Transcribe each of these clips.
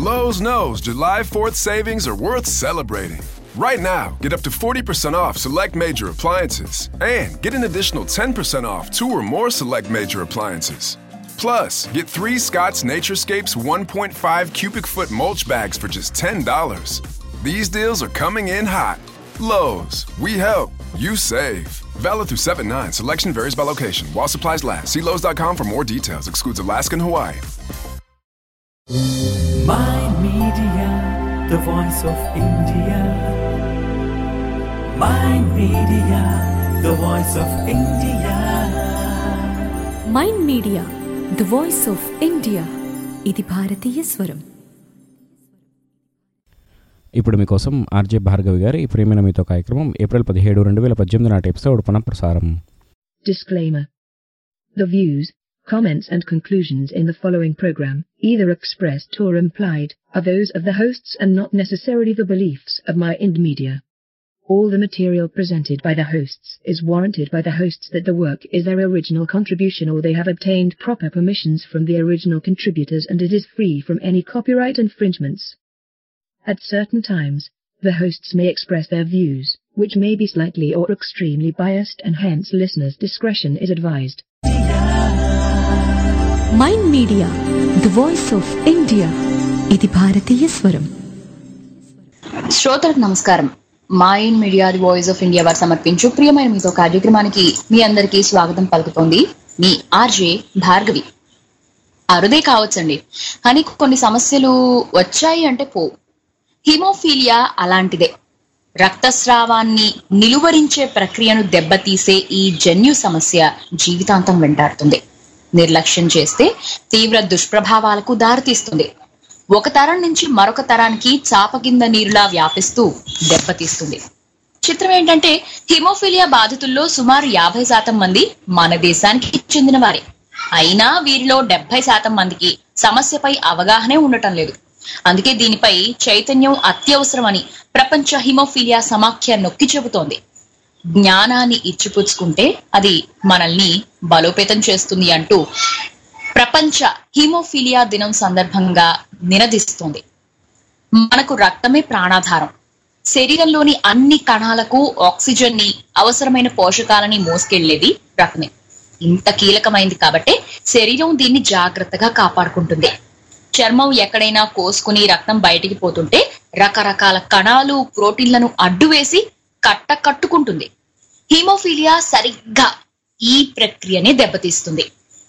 Lowe's knows July 4th savings are worth celebrating. Right now, get up to 40% off select major appliances and get an additional 10% off two or more select major appliances. Plus, get three Scott's Naturescapes 1.5 cubic foot mulch bags for just $10. These deals are coming in hot. Lowe's, we help, you save. Valid through 7 9. Selection varies by location. While supplies last, see Lowe's.com for more details. Excludes Alaska and Hawaii. My Media, the voice of India. My Media, the voice of India. Mind media the voice of India ఇది భారతీయ స్వరం ఇప్పుడు మీకోసం RJ Bhargavi గారి ఈ ప్రేమైన మీతో కార్యక్రమం ఏప్రిల్ పదిహేడు రెండు వేల పద్దెనిమిది నాటి ఎపిసోడ్ పునఃప్రసారం Disclaimer. The views, comments and conclusions in the following program, either expressed or implied, are those of the hosts and not necessarily the beliefs of my Ind Media. All the material presented by the hosts is warranted by the hosts that the work is their original contribution or they have obtained proper permissions from the original contributors and it is free from any copyright infringements. At certain times, the hosts may express their views, which may be slightly or extremely biased and hence listeners' discretion is advised. Mind media the voice of India ఇది భారతీయ స్వరం శ్రోతలకు నమస్కారం mind media the voice of India వారు సమర్పించు ప్రియమైన మీతో కార్యక్రమానికి మీ అందరికీ స్వాగతం పలుకుతోంది మీ ఆర్జే భార్గవి అరుదే కావచ్చండి కానీ కొన్ని సమస్యలు వచ్చాయి అంటే పో హిమోఫీలియా అలాంటిదే రక్తస్రావాన్ని నిలువరించే ప్రక్రియను దెబ్బతీసే ఈ జన్యు సమస్య జీవితాంతం వెంటాడుతుంది నిర్లక్ష్యం చేస్తే తీవ్ర దుష్ప్రభావాలకు దారితీస్తుంది ఒక తరం నుంచి మరొక తరానికి చాప కింద నీరులా వ్యాపిస్తూ దెబ్బతీస్తుంది చిత్రం ఏంటంటే హిమోఫిలియా బాధితుల్లో సుమారు యాభై శాతం మంది మన దేశానికి చెందిన వారే అయినా వీరిలో డెబ్బై శాతం మందికి సమస్యపై అవగాహనే ఉండటం లేదు అందుకే దీనిపై చైతన్యం అత్యవసరమని ప్రపంచ హిమోఫిలియా సమాఖ్య నొక్కి చెబుతోంది జ్ఞానాన్ని ఇచ్చిపుచ్చుకుంటే అది మనల్ని బలోపేతం చేస్తుంది అంటూ ప్రపంచ హిమోఫిలియా దినం సందర్భంగా నినదిస్తోంది మనకు రక్తమే ప్రాణాధారం శరీరంలోని అన్ని కణాలకు ఆక్సిజన్ ని అవసరమైన పోషకాలని మోసుకెళ్లేది రక్తమే ఇంత కీలకమైంది కాబట్టే శరీరం దీన్ని జాగ్రత్తగా కాపాడుకుంటుంది చర్మం ఎక్కడైనా కోసుకుని రక్తం బయటికి పోతుంటే రకరకాల కణాలు ప్రోటీన్లను అడ్డు వేసి కట్ట కట్టుకుంటుంది హీమోఫీలియా సరిగ్గా ఈ ప్రక్రియనే దెబ్బతీస్తుంది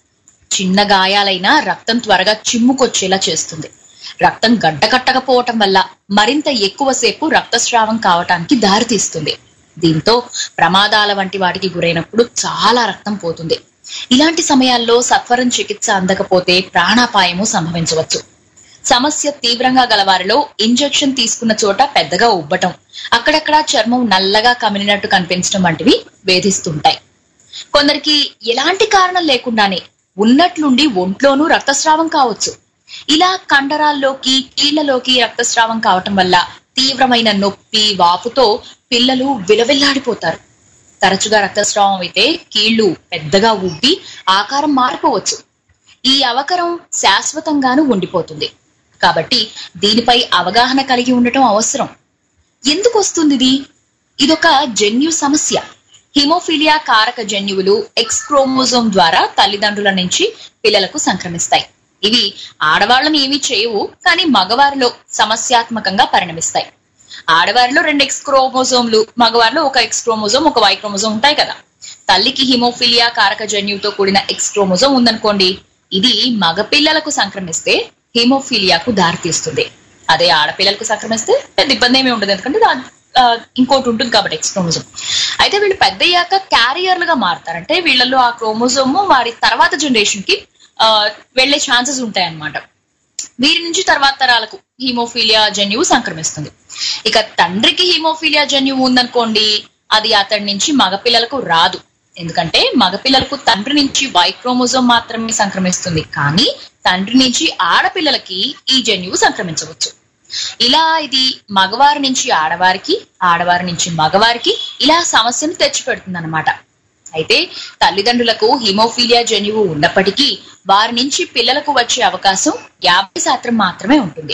చిన్న గాయాలైనా రక్తం త్వరగా చిమ్ముకొచ్చేలా చేస్తుంది రక్తం గడ్డకట్టకపోవటం వల్ల మరింత ఎక్కువసేపు రక్తస్రావం కావటానికి దారితీస్తుంది దీంతో ప్రమాదాల వంటి వాటికి గురైనప్పుడు చాలా రక్తం పోతుంది ఇలాంటి సమయాల్లో సత్వరం చికిత్స అందకపోతే ప్రాణాపాయము సంభవించవచ్చు సమస్య తీవ్రంగా గలవారిలో ఇంజెక్షన్ తీసుకున్న చోట పెద్దగా ఉబ్బటం అక్కడక్కడ చర్మం నల్లగా కమిలినట్టు కనిపించడం వంటివి వేధిస్తుంటాయి కొందరికి ఎలాంటి కారణం లేకుండానే ఉన్నట్లుండి ఒంట్లోనూ రక్తస్రావం కావచ్చు ఇలా కండరాల్లోకి కీళ్లలోకి రక్తస్రావం కావటం వల్ల తీవ్రమైన నొప్పి వాపుతో పిల్లలు విలవిల్లాడిపోతారు తరచుగా రక్తస్రావం అయితే కీళ్లు పెద్దగా ఉబ్బి ఆకారం మారిపోవచ్చు ఈ అవకరం శాశ్వతంగాను ఉండిపోతుంది కాబట్టి దీనిపై అవగాహన కలిగి ఉండటం అవసరం ఎందుకు వస్తుంది ఇది ఇదొక జన్యు సమస్య హిమోఫిలియా కారక జన్యువులు ఎక్స్ క్రోమోజోమ్ ద్వారా తల్లిదండ్రుల నుంచి పిల్లలకు సంక్రమిస్తాయి ఇవి ఆడవాళ్ళని ఏమీ చేయవు కానీ మగవారిలో సమస్యాత్మకంగా పరిణమిస్తాయి ఆడవారిలో రెండు ఎక్స్ క్రోమోజోమ్లు మగవారిలో ఒక ఎక్స్ క్రోమోజోమ్ ఒక వై క్రోమోజోమ్ ఉంటాయి కదా తల్లికి హిమోఫిలియా కారక జన్యువుతో కూడిన ఎక్స్ క్రోమోజోమ్ ఉందనుకోండి ఇది మగపిల్లలకు సంక్రమిస్తే హిమోఫిలియాకు దారితీస్తుంది అదే ఆడపిల్లలకు సంక్రమిస్తే పెద్ద ఇబ్బంది ఏమీ ఉండదు ఎందుకంటే దా- ఆ, ఇంకోటి ఉంటుంది కాబట్టి ఎక్స్ క్రోమోజోమ్ అయితే వీళ్ళు పెద్దయ్యాక క్యారియర్లుగా మారుతారు అంటే వీళ్ళలో ఆ క్రోమోజోమ్ వారి తర్వాత జనరేషన్ కి ఆ, వెళ్లే ఛాన్సెస్ ఉంటాయి అన్నమాట వీరి నుంచి తర్వాత తరాలకు హీమోఫీలియా జన్యువు సంక్రమిస్తుంది ఇక తండ్రికి హీమోఫీలియా జన్యువు ఉందనుకోండి అది అతడి నుంచి మగపిల్లలకు రాదు ఎందుకంటే మగపిల్లలకు తండ్రి నుంచి వై క్రోమోజోమ్ మాత్రమే సంక్రమిస్తుంది కానీ తండ్రి నుంచి ఆడపిల్లలకి ఈ జన్యువు సంక్రమించవచ్చు ఇలా ఇది మగవారి నుంచి ఆడవారికి ఆడవారి నుంచి మగవారికి ఇలా సమస్యను తెచ్చిపెడుతుంది అనమాట అయితే తల్లిదండ్రులకు హిమోఫీలియా జన్యువు ఉన్నప్పటికీ వారి నుంచి పిల్లలకు వచ్చే అవకాశం యాభై శాతం మాత్రమే ఉంటుంది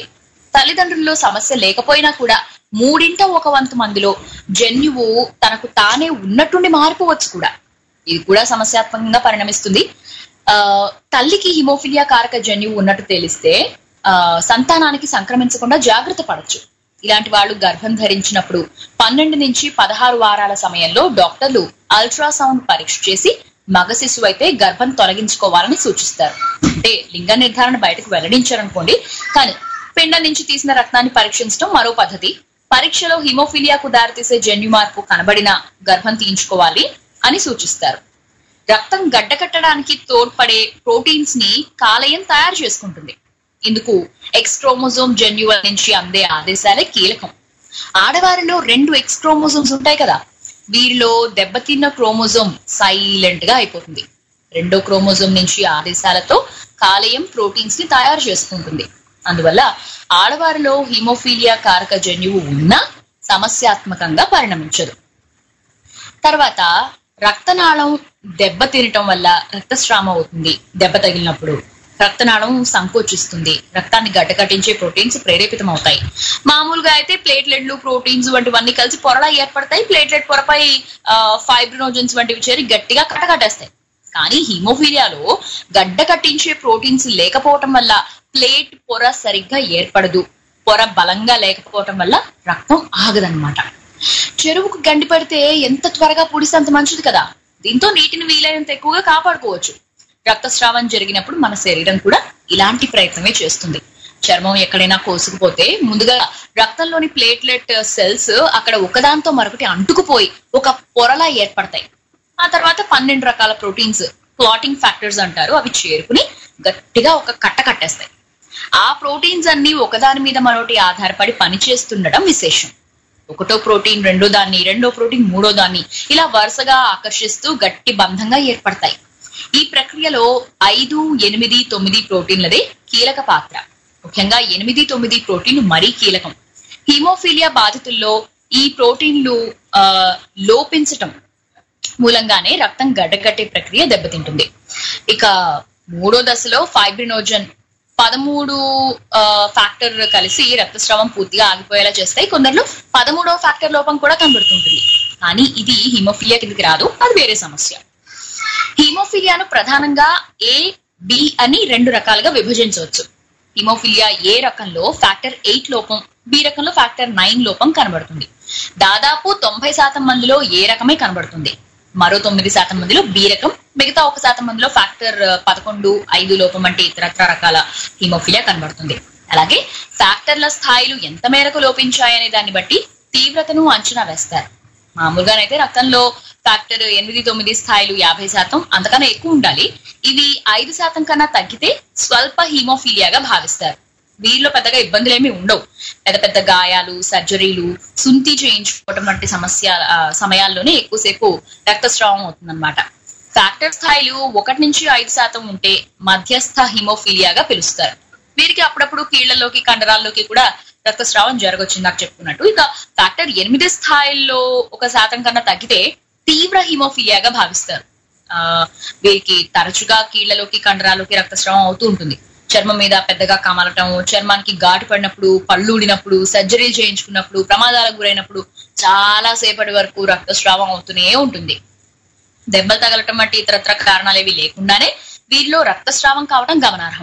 తల్లిదండ్రుల్లో సమస్య లేకపోయినా కూడా మూడింట ఒక వంతు మందిలో జన్యువు తనకు తానే ఉన్నట్టుండి మారిపోవచ్చు కూడా ఇది కూడా సమస్యాత్మకంగా పరిణమిస్తుంది ఆ తల్లికి హిమోఫిలియా కారక జన్యువు ఉన్నట్టు తెలిస్తే ఆ సంతానానికి సంక్రమించకుండా జాగ్రత్త పడచ్చు ఇలాంటి వాళ్ళు గర్భం ధరించినప్పుడు పన్నెండు నుంచి పదహారు వారాల సమయంలో డాక్టర్లు అల్ట్రాసౌండ్ పరీక్ష చేసి మగ శిశువు అయితే గర్భం తొలగించుకోవాలని సూచిస్తారు అంటే లింగ నిర్ధారణ బయటకు వెల్లడించారనుకోండి కానీ పిండం నుంచి తీసిన రక్తాన్ని పరీక్షించడం మరో పద్ధతి పరీక్షలో హిమోఫిలియాకు దారితీసే జన్యు మార్పు కనబడిన గర్భం తీయించుకోవాలి అని సూచిస్తారు రక్తం గడ్డకట్టడానికి తోడ్పడే ప్రోటీన్స్ ని కాలేయం తయారు చేసుకుంటుంది ఇందుకు ఎక్స్ క్రోమోజోమ్ జన్యువుల నుంచి అందే ఆదేశాలే కీలకం ఆడవారిలో రెండు ఎక్స్ క్రోమోజోమ్స్ ఉంటాయి కదా వీరిలో దెబ్బతిన్న క్రోమోజోమ్ సైలెంట్ గా అయిపోతుంది రెండో క్రోమోజోమ్ నుంచి ఆదేశాలతో కాలేయం ప్రోటీన్స్ ని తయారు చేసుకుంటుంది అందువల్ల ఆడవారిలో హిమోఫీలియా కారక జన్యువు ఉన్నా సమస్యాత్మకంగా పరిణమించదు తర్వాత రక్తనాళం దెబ్బ తినటం వల్ల రక్తస్రావం అవుతుంది దెబ్బ తగిలినప్పుడు రక్తనాళం సంకోచిస్తుంది రక్తాన్ని గడ్డకట్టించే ప్రోటీన్స్ ప్రేరేపితం అవుతాయి మామూలుగా అయితే ప్లేట్లెట్లు ప్రోటీన్స్ వంటివన్నీ కలిసి పొరలా ఏర్పడతాయి ప్లేట్లెట్ పొరపై ఫైబ్రినోజన్స్ వంటివి చేరి గట్టిగా కట్టకట్టేస్తాయి కానీ హీమోఫీలియాలో గడ్డ కట్టించే ప్రోటీన్స్ లేకపోవటం వల్ల ప్లేట్ పొర సరిగ్గా ఏర్పడదు పొర బలంగా లేకపోవటం వల్ల రక్తం ఆగదన్నమాట చెరువుకు గండి పడితే ఎంత త్వరగా పుడిస్తే అంత మంచిది కదా దీంతో నీటిని వీలైనంత ఎక్కువగా కాపాడుకోవచ్చు రక్తస్రావం జరిగినప్పుడు మన శరీరం కూడా ఇలాంటి ప్రయత్నమే చేస్తుంది చర్మం ఎక్కడైనా కోసుకుపోతే ముందుగా రక్తంలోని ప్లేట్లెట్ సెల్స్ అక్కడ ఒకదాంతో మరొకటి అంటుకుపోయి ఒక పొరలా ఏర్పడతాయి ఆ తర్వాత పన్నెండు రకాల ప్రోటీన్స్ క్లాటింగ్ ఫ్యాక్టర్స్ అంటారు అవి చేరుకుని గట్టిగా ఒక కట్ట కట్టేస్తాయి ఆ ప్రోటీన్స్ అన్ని ఒకదాని మీద మరొకటి ఆధారపడి పనిచేస్తుండడం విశేషం ఒకటో ప్రోటీన్ రెండో దాన్ని రెండో ప్రోటీన్ మూడో దాన్ని ఇలా వరుసగా ఆకర్షిస్తూ గట్టి బంధంగా ఏర్పడతాయి ఈ ప్రక్రియలో ఐదు ఎనిమిది తొమ్మిది ప్రోటీన్లదే కీలక పాత్ర ముఖ్యంగా ఎనిమిది తొమ్మిది ప్రోటీన్ మరీ కీలకం హీమోఫీలియా బాధితుల్లో ఈ ప్రోటీన్లు ఆ, లోపించటం మూలంగానే రక్తం గడ్డకట్టే ప్రక్రియ దెబ్బతింటుంది ఇక మూడో దశలో ఫైబ్రినోజన్ పదమూడు ఫ్యాక్టర్ కలిసి రక్తస్రావం పూర్తిగా ఆగిపోయేలా చేస్తాయి కొందరిలో పదమూడవ ఫ్యాక్టర్ లోపం కూడా కనబడుతుంటుంది కానీ ఇది హిమోఫిలియా కిందకి రాదు అది వేరే సమస్య హీమోఫిలియాను ప్రధానంగా ఏ బి అని రెండు రకాలుగా విభజించవచ్చు హిమోఫిలియా ఏ రకంలో ఫ్యాక్టర్ ఎయిట్ లోపం బి రకంలో ఫ్యాక్టర్ నైన్ లోపం కనబడుతుంది దాదాపు తొంభై శాతం మందిలో ఏ రకమే కనబడుతుంది మరో తొమ్మిది శాతం మందిలో బి రకం మిగతా ఒక శాతం మందిలో ఫ్యాక్టర్ పదకొండు ఐదు లోపం అంటే ఇతరత్ర రకాల హిమోఫిలియా కనబడుతుంది అలాగే ఫ్యాక్టర్ల స్థాయిలు ఎంత మేరకు లోపించాయనే దాన్ని బట్టి తీవ్రతను అంచనా వేస్తారు మామూలుగానైతే రక్తంలో ఫ్యాక్టర్ ఎనిమిది తొమ్మిది స్థాయిలు యాభై శాతం అంతకన్నా ఎక్కువ ఉండాలి ఇవి ఐదు శాతం కన్నా తగ్గితే స్వల్ప హీమోఫీలియాగా భావిస్తారు వీరిలో పెద్దగా ఇబ్బందులు ఏమీ ఉండవు పెద్ద పెద్ద గాయాలు సర్జరీలు సుంతి చేయించుకోవడం వంటి సమస్య ఆ, సమయాల్లోనే ఎక్కువసేపు రక్తస్రావం అవుతుందన్నమాట ఫ్యాక్టర్ స్థాయిలు ఒకటి నుంచి ఐదు శాతం ఉంటే మధ్యస్థ హిమోఫీలియాగా పిలుస్తారు వీరికి అప్పుడప్పుడు కీళ్లలోకి కండరాల్లోకి కూడా రక్తస్రావం జరగొచ్చింది నాకు చెప్పుకున్నట్టు ఇక ఫ్యాక్టర్ ఎనిమిది స్థాయిల్లో ఒక శాతం కన్నా తగ్గితే తీవ్ర హిమోఫీలియాగా భావిస్తారు ఆ వీరికి తరచుగా కీళ్లలోకి కండరాల్లోకి రక్తస్రావం అవుతూ ఉంటుంది చర్మం మీద పెద్దగా కమలటం చర్మానికి ఘాటు పడినప్పుడు పళ్ళు ఊడినప్పుడు సర్జరీలు చేయించుకున్నప్పుడు ప్రమాదాలకు గురైనప్పుడు చాలా సేపటి వరకు రక్తస్రావం అవుతూనే ఉంటుంది దెబ్బలు తగలటం వంటి ఇతరత్ర కారణాలు ఏవి లేకుండానే వీరిలో రక్తస్రావం కావడం గమనార్హం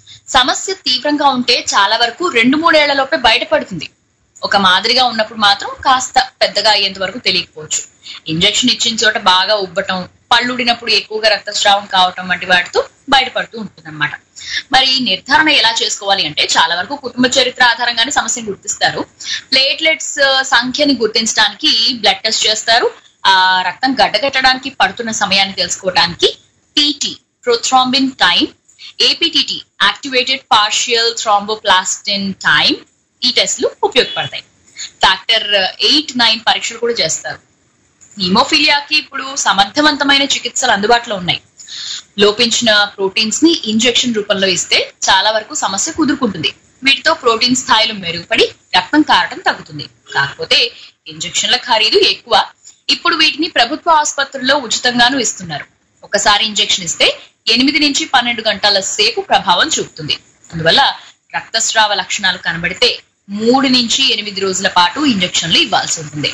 సమస్య తీవ్రంగా ఉంటే చాలా వరకు రెండు మూడేళ్లలోపే బయటపడుతుంది ఒక మాదిరిగా ఉన్నప్పుడు మాత్రం కాస్త పెద్దగా అయ్యేంత వరకు తెలియకపోవచ్చు ఇంజెక్షన్ ఇచ్చిన చోట బాగా ఉబ్బటం పళ్ళుడినప్పుడు ఎక్కువగా రక్తస్రావం కావటం వంటి వాటితో బయటపడుతూ ఉంటుంది మరి నిర్ధారణ ఎలా చేసుకోవాలి అంటే చాలా వరకు కుటుంబ చరిత్ర ఆధారంగానే సమస్యను గుర్తిస్తారు ప్లేట్లెట్స్ సంఖ్యని గుర్తించడానికి బ్లడ్ టెస్ట్ చేస్తారు ఆ రక్తం గడ్డగట్టడానికి పడుతున్న సమయాన్ని తెలుసుకోవడానికి TT prothrombin time APTT activated partial thromboplastin time ఈ టెస్ట్లు ఉపయోగపడతాయి ఫ్యాక్టర్ ఎయిట్ నైన్ పరీక్షలు కూడా చేస్తారు హీమోఫిలియాకి ఇప్పుడు సమర్థవంతమైన చికిత్సలు అందుబాటులో ఉన్నాయి లోపించిన ప్రోటీన్స్ ని ఇంజెక్షన్ రూపంలో ఇస్తే చాలా వరకు సమస్య కుదురుకుంటుంది వీటితో ప్రోటీన్ స్థాయిలు మెరుగుపడి రక్తం కారటం తగ్గుతుంది కాకపోతే ఇంజెక్షన్ల ఖరీదు ఎక్కువ ఇప్పుడు వీటిని ప్రభుత్వ ఆసుపత్రుల్లో ఉచితంగాను ఇస్తున్నారు ఒకసారి ఇంజెక్షన్ ఇస్తే ఎనిమిది నుంచి పన్నెండు గంటల సేపు ప్రభావం చూపుతుంది అందువల్ల రక్తస్రావ లక్షణాలు కనబడితే మూడు నుంచి ఎనిమిది రోజుల పాటు ఇంజెక్షన్లు ఇవ్వాల్సి ఉంటుంది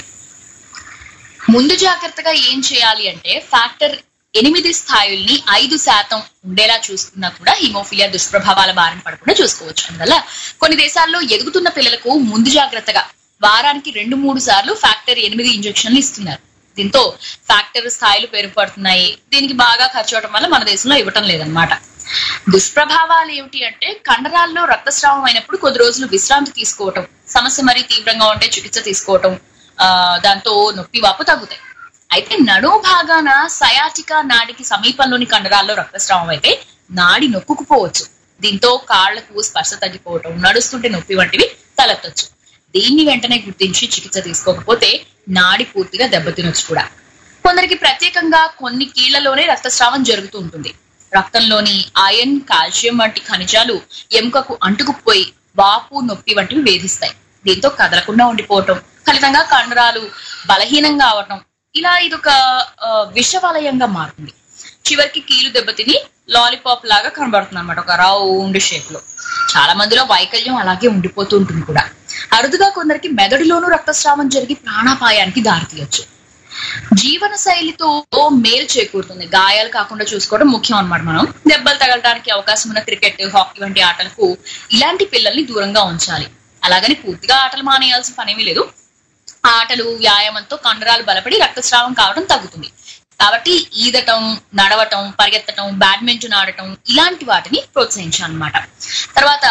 ముందు జాగ్రత్తగా ఏం చేయాలి అంటే ఫ్యాక్టర్ ఎనిమిది స్థాయిల్ని ఐదు శాతం ఉండేలా చూసుకున్నా కూడా హిమోఫిలియా దుష్ప్రభావాల బారిన పడకుండా చూసుకోవచ్చు అందువల్ల కొన్ని దేశాల్లో ఎదుగుతున్న పిల్లలకు ముందు జాగ్రత్తగా వారానికి రెండు మూడు సార్లు ఫ్యాక్టర్ ఎనిమిది ఇంజెక్షన్లు ఇస్తున్నారు దీంతో ఫ్యాక్టర్ స్థాయిలు పెరుగుపడుతున్నాయి దీనికి బాగా ఖర్చు అవడం వల్ల మన దేశంలో ఇవ్వటం లేదన్నమాట దుష్ప్రభావాలు ఏమిటి అంటే కండరాల్లో రక్తస్రావం అయినప్పుడు కొద్ది రోజులు విశ్రాంతి తీసుకోవటం సమస్య మరీ తీవ్రంగా ఉంటే చికిత్స తీసుకోవటం ఆ దాంతో నొప్పి వాపు తగ్గుతాయి అయితే నడుము భాగాన సయాటికా నాడికి సమీపంలోని కండరాల్లో రక్తస్రావం అయితే నాడి నొక్కుకుపోవచ్చు దీంతో కాళ్లకు స్పర్శ తగ్గిపోవటం నడుస్తుంటే నొప్పి వంటివి తలెత్తొచ్చు దీన్ని వెంటనే గుర్తించి చికిత్స తీసుకోకపోతే నాడి పూర్తిగా దెబ్బతినొచ్చు కూడా కొందరికి ప్రత్యేకంగా కొన్ని కీళ్లలోనే రక్తస్రావం జరుగుతూ ఉంటుంది రక్తంలోని ఐరన్ కాల్షియం వంటి ఖనిజాలు ఎముకకు అంటుకుపోయి వాపు నొప్పి వంటివి వేధిస్తాయి దీంతో కదలకుండా ఉండిపోవటం ఫలితంగా కండరాలు బలహీనంగా అవటం ఇలా ఇదొక ఆ, విషవలయంగా మారుతుంది చివరికి కీలు దెబ్బతిని లాలీపాప్ లాగా కనబడుతుంది అనమాట ఒక రౌండ్ షేప్ లో చాలా మందిలో వైకల్యం అలాగే ఉండిపోతూ ఉంటుంది కూడా అరుదుగా కొందరికి మెదడులోనూ రక్తస్రావం జరిగి ప్రాణాపాయానికి దారితీయొచ్చు జీవన శైలితో మేలు చేకూరుతుంది గాయాలు కాకుండా చూసుకోవడం ముఖ్యం అన్నమాట మనం దెబ్బలు తగలడానికి అవకాశం ఉన్న క్రికెట్ హాకీ వంటి ఆటలకు ఇలాంటి పిల్లల్ని దూరంగా ఉంచాలి అలాగని పూర్తిగా ఆటలు మానేయాల్సిన పనేమీ లేదు ఆటలు వ్యాయామంతో కండరాలు బలపడి రక్తస్రావం కావడం తగ్గుతుంది కాబట్టి ఈదటం నడవటం పరిగెత్తటం బ్యాడ్మింటన్ ఆడటం ఇలాంటి వాటిని ప్రోత్సహించాలన్నమాట తర్వాత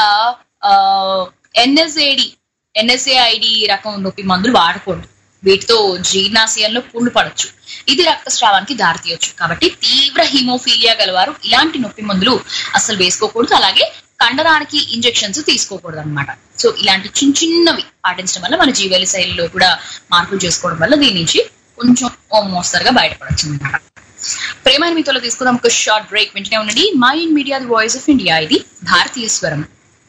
ఎన్ఎస్ఏడి ఎన్ఎస్ఏఐడి రకం నొప్పి మందులు వాడకూడదు వీటితో జీర్ణాశయంలో పుండు పడొచ్చు ఇది రక్తస్రావానికి దారితీయొచ్చు కాబట్టి తీవ్ర హిమోఫీలియా గలవారు ఇలాంటి నొప్పి మందులు అసలు వేసుకోకూడదు అలాగే కండరానికి ఇంజెక్షన్స్ తీసుకోకూడదు అనమాట సో ఇలాంటి చిన్న చిన్నవి పాటించడం వల్ల మన జీవన శైలిలో కూడా మార్పులు చేసుకోవడం వల్ల దీని నుంచి కొంచెం ఓ మోస్తరుగా బయటపడచ్చు అనమాట ప్రేమైన మీతో తీసుకుందాం ఒక షార్ట్ బ్రేక్ వెంటనే ఉండండి My in Media the voice of India ఇది భారతీయ స్వరం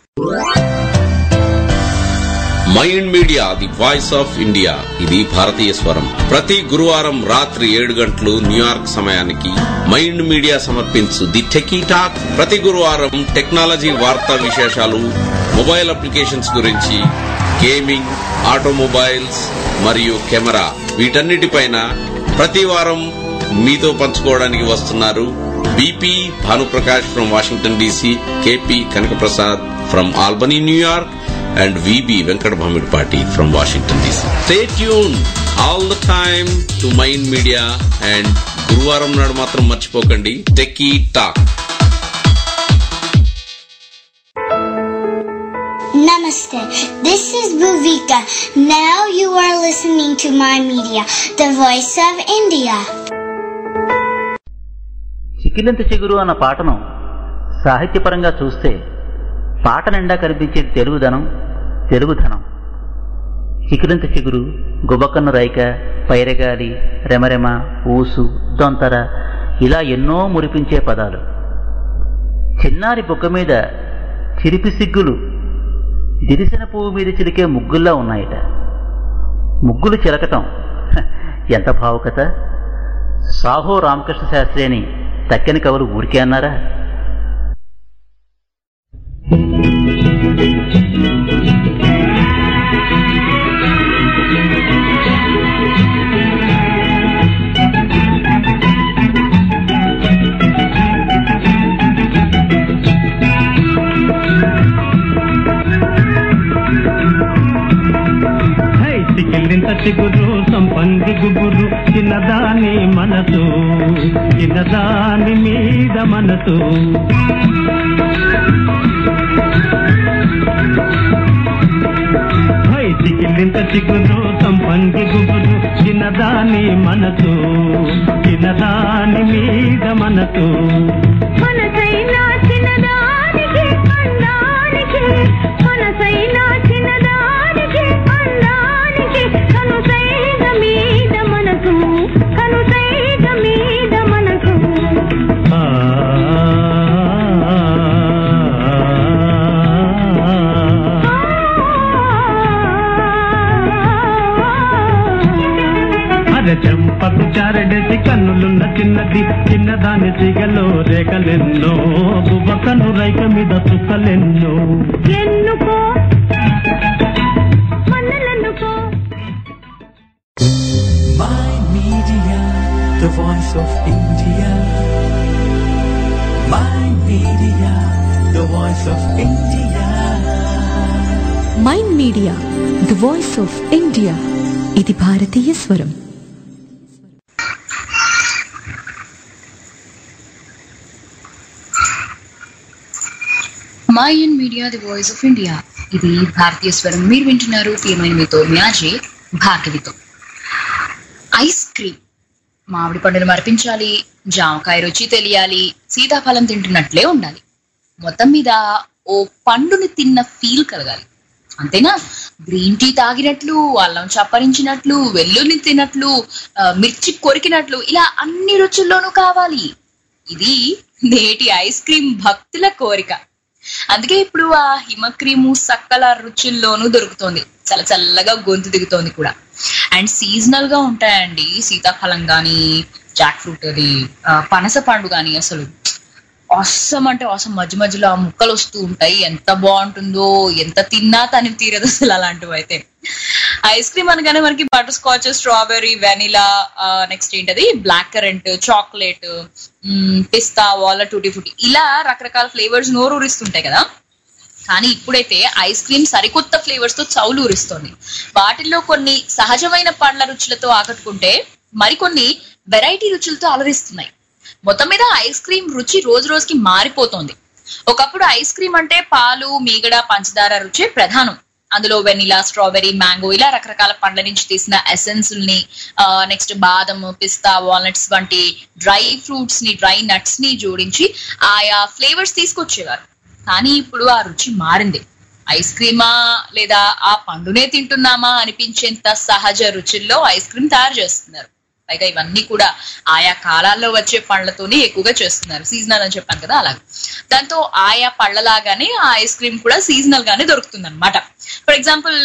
మైండ్ media the voice of India ఇది భారతీయ స్వరం ప్రతి గురువారం రాత్రి ఏడు గంటలు న్యూయార్క్ సమయానికి మైండ్ మీడియా సమర్పించు ది టెకీ టాక్ ప్రతి గురువారం టెక్నాలజీ వార్తా విశేషాలు మొబైల్ అప్లికేషన్స్ గురించి గేమింగ్ ఆటోమొబైల్స్ మరియు కెమెరా వీటన్నిటిపైన ప్రతి వారం మీతో పంచుకోవడానికి వస్తున్నారు BP Bhanuprakash from Washington DC KP Kanakaprasad from Albany New York and VB Venkat Bhamidpati from Washington DC. Stay tuned all the time to Mind Media and గురువారం నాడు మాత్రం మర్చిపోకండి techie talk Namaste. This is Bhuvika. Now you are listening to my media, the voice of India. చికిలింత చిగురు అన్న పాటను సాహిత్యపరంగా చూస్తే పాట నిండా కనిపించే తెలుగుదనం తెలుగుధనం చికిలింత చిగురు గుబకన్ను రైక పైరగాలి రెమరెమ ఊసు దొంతర ఇలా ఎన్నో మురిపించే పదాలు చిన్నారి బుగ్గ మీద చిరిపి సిగ్గులు దిరిసిన పువ్వు మీద చిలికే ముగ్గుల్లా ఉన్నాయట ముగ్గులు చిలకటం హ, ఎంత భావుకత సాహో రామకృష్ణ శాస్త్రి అని తక్కని కవులు ఊరికే అన్నారా హై చికిలింత చిగురు సంపంగి గుబురు చిన్నదాని మనసు చిన్నదాని మీద మనసు హై చికిలింత చిగురు సంపంగి గుబురు చిన్నదాని మనసు చిన్నదాని మీద మనసు మనసైనా చిన్నదానికి అందానికి మనసైనా చిన్నదానికి అందానికి కనుసైగ మీద మనసు కనుసైగ మీద మనసు ఆ అరే చెంపకు చారడేసి కన్నులున్న చిన్నది చిన్నదాని సిగలో రేఖలెన్నో బువ్వ కన్ను రైక మీద చుక్కలెన్నో ఎన్నో Mind media the voice of India ఇది భారతీయ స్వరం మాయన్ Media the voice of India ఇది భారతీయ స్వరం మీరు వింటున్నారు ప్రియమైన మీతో మ్యాజే భార్గవితో ఐస్ క్రీమ్ మామిడి పండును మరిపించాలి జామకాయ రుచి తెలియాలి సీతాఫలం తింటున్నట్లే ఉండాలి మొత్తం మీద ఓ పండుని తిన్న ఫీల్ కలగాలి అంతేనా గ్రీన్ టీ తాగినట్లు అల్లం చప్పరించినట్లు వెల్లుల్లి తిన్నట్లు ఆ, మిర్చి కొరికినట్లు ఇలా అన్ని రుచుల్లోనూ కావాలి ఇది నేటి ఐస్ క్రీమ్ భక్తుల కోరిక అందుకే ఇప్పుడు ఆ హిమ క్రీము సక్కల రుచుల్లోనూ దొరుకుతోంది చాలా చల్లగా గొంతు దిగుతోంది కూడా అండ్ సీజనల్ గా ఉంటాయండి సీతాఫలం గాని జాక్ ఫ్రూట్ అది ఆ, పనస పండు గాని అసలు అవసరం అంటే అవసరం మధ్య మధ్యలో ఆ ముక్కలు వస్తూ ఉంటాయి ఎంత బాగుంటుందో ఎంత తిన్నా తని తీరదు అసలు అలాంటివి అయితే ఐస్ క్రీమ్ అనగానే మనకి butterscotch strawberry vanilla next ఏంటది బ్లాక్ కరెంట్ చాక్లెట్ పిస్తా వాల టూటీ ఫుటీ ఇలా రకరకాల ఫ్లేవర్స్ నోరు ఊరిస్తుంటాయి కదా కానీ ఇప్పుడైతే ఐస్ క్రీమ్ సరికొత్త ఫ్లేవర్స్ తో చౌలు ఊరిస్తోంది వాటిల్లో కొన్ని సహజమైన పండ్ల రుచులతో ఆకట్టుకుంటే మరికొన్ని వెరైటీ రుచులతో అలరిస్తున్నాయి మొత్తం మీద ఐస్ క్రీమ్ రుచి రోజు రోజుకి మారిపోతోంది ఒకప్పుడు ఐస్ క్రీమ్ అంటే పాలు మీగడ పంచదార రుచే ప్రధానం అందులో వెనిలా స్ట్రాబెరీ మ్యాంగో ఇలా రకరకాల పండ్ల నుంచి తీసిన ఎసెన్స్ ని నెక్స్ట్ బాదం పిస్తా వాల్నట్స్ వంటి డ్రై ఫ్రూట్స్ ని డ్రై నట్స్ ని జోడించి ఆయా ఫ్లేవర్స్ తీసుకొచ్చేవారు కానీ ఇప్పుడు ఆ రుచి మారింది ఐస్ క్రీమా లేదా ఆ పండునే తింటున్నామా అనిపించేంత సహజ రుచుల్లో ఐస్ క్రీమ్ తయారు చేస్తున్నారు పైగా ఇవన్నీ కూడా ఆయా కాలాల్లో వచ్చే పండ్లతోనే ఎక్కువగా చేస్తున్నారు సీజనల్ అని చెప్పాను కదా అలాగే దాంతో ఆయా పళ్ళలాగానే ఆ ఐస్ క్రీమ్ కూడా సీజనల్ గానే దొరుకుతుంది అనమాట ఫర్ ఎగ్జాంపుల్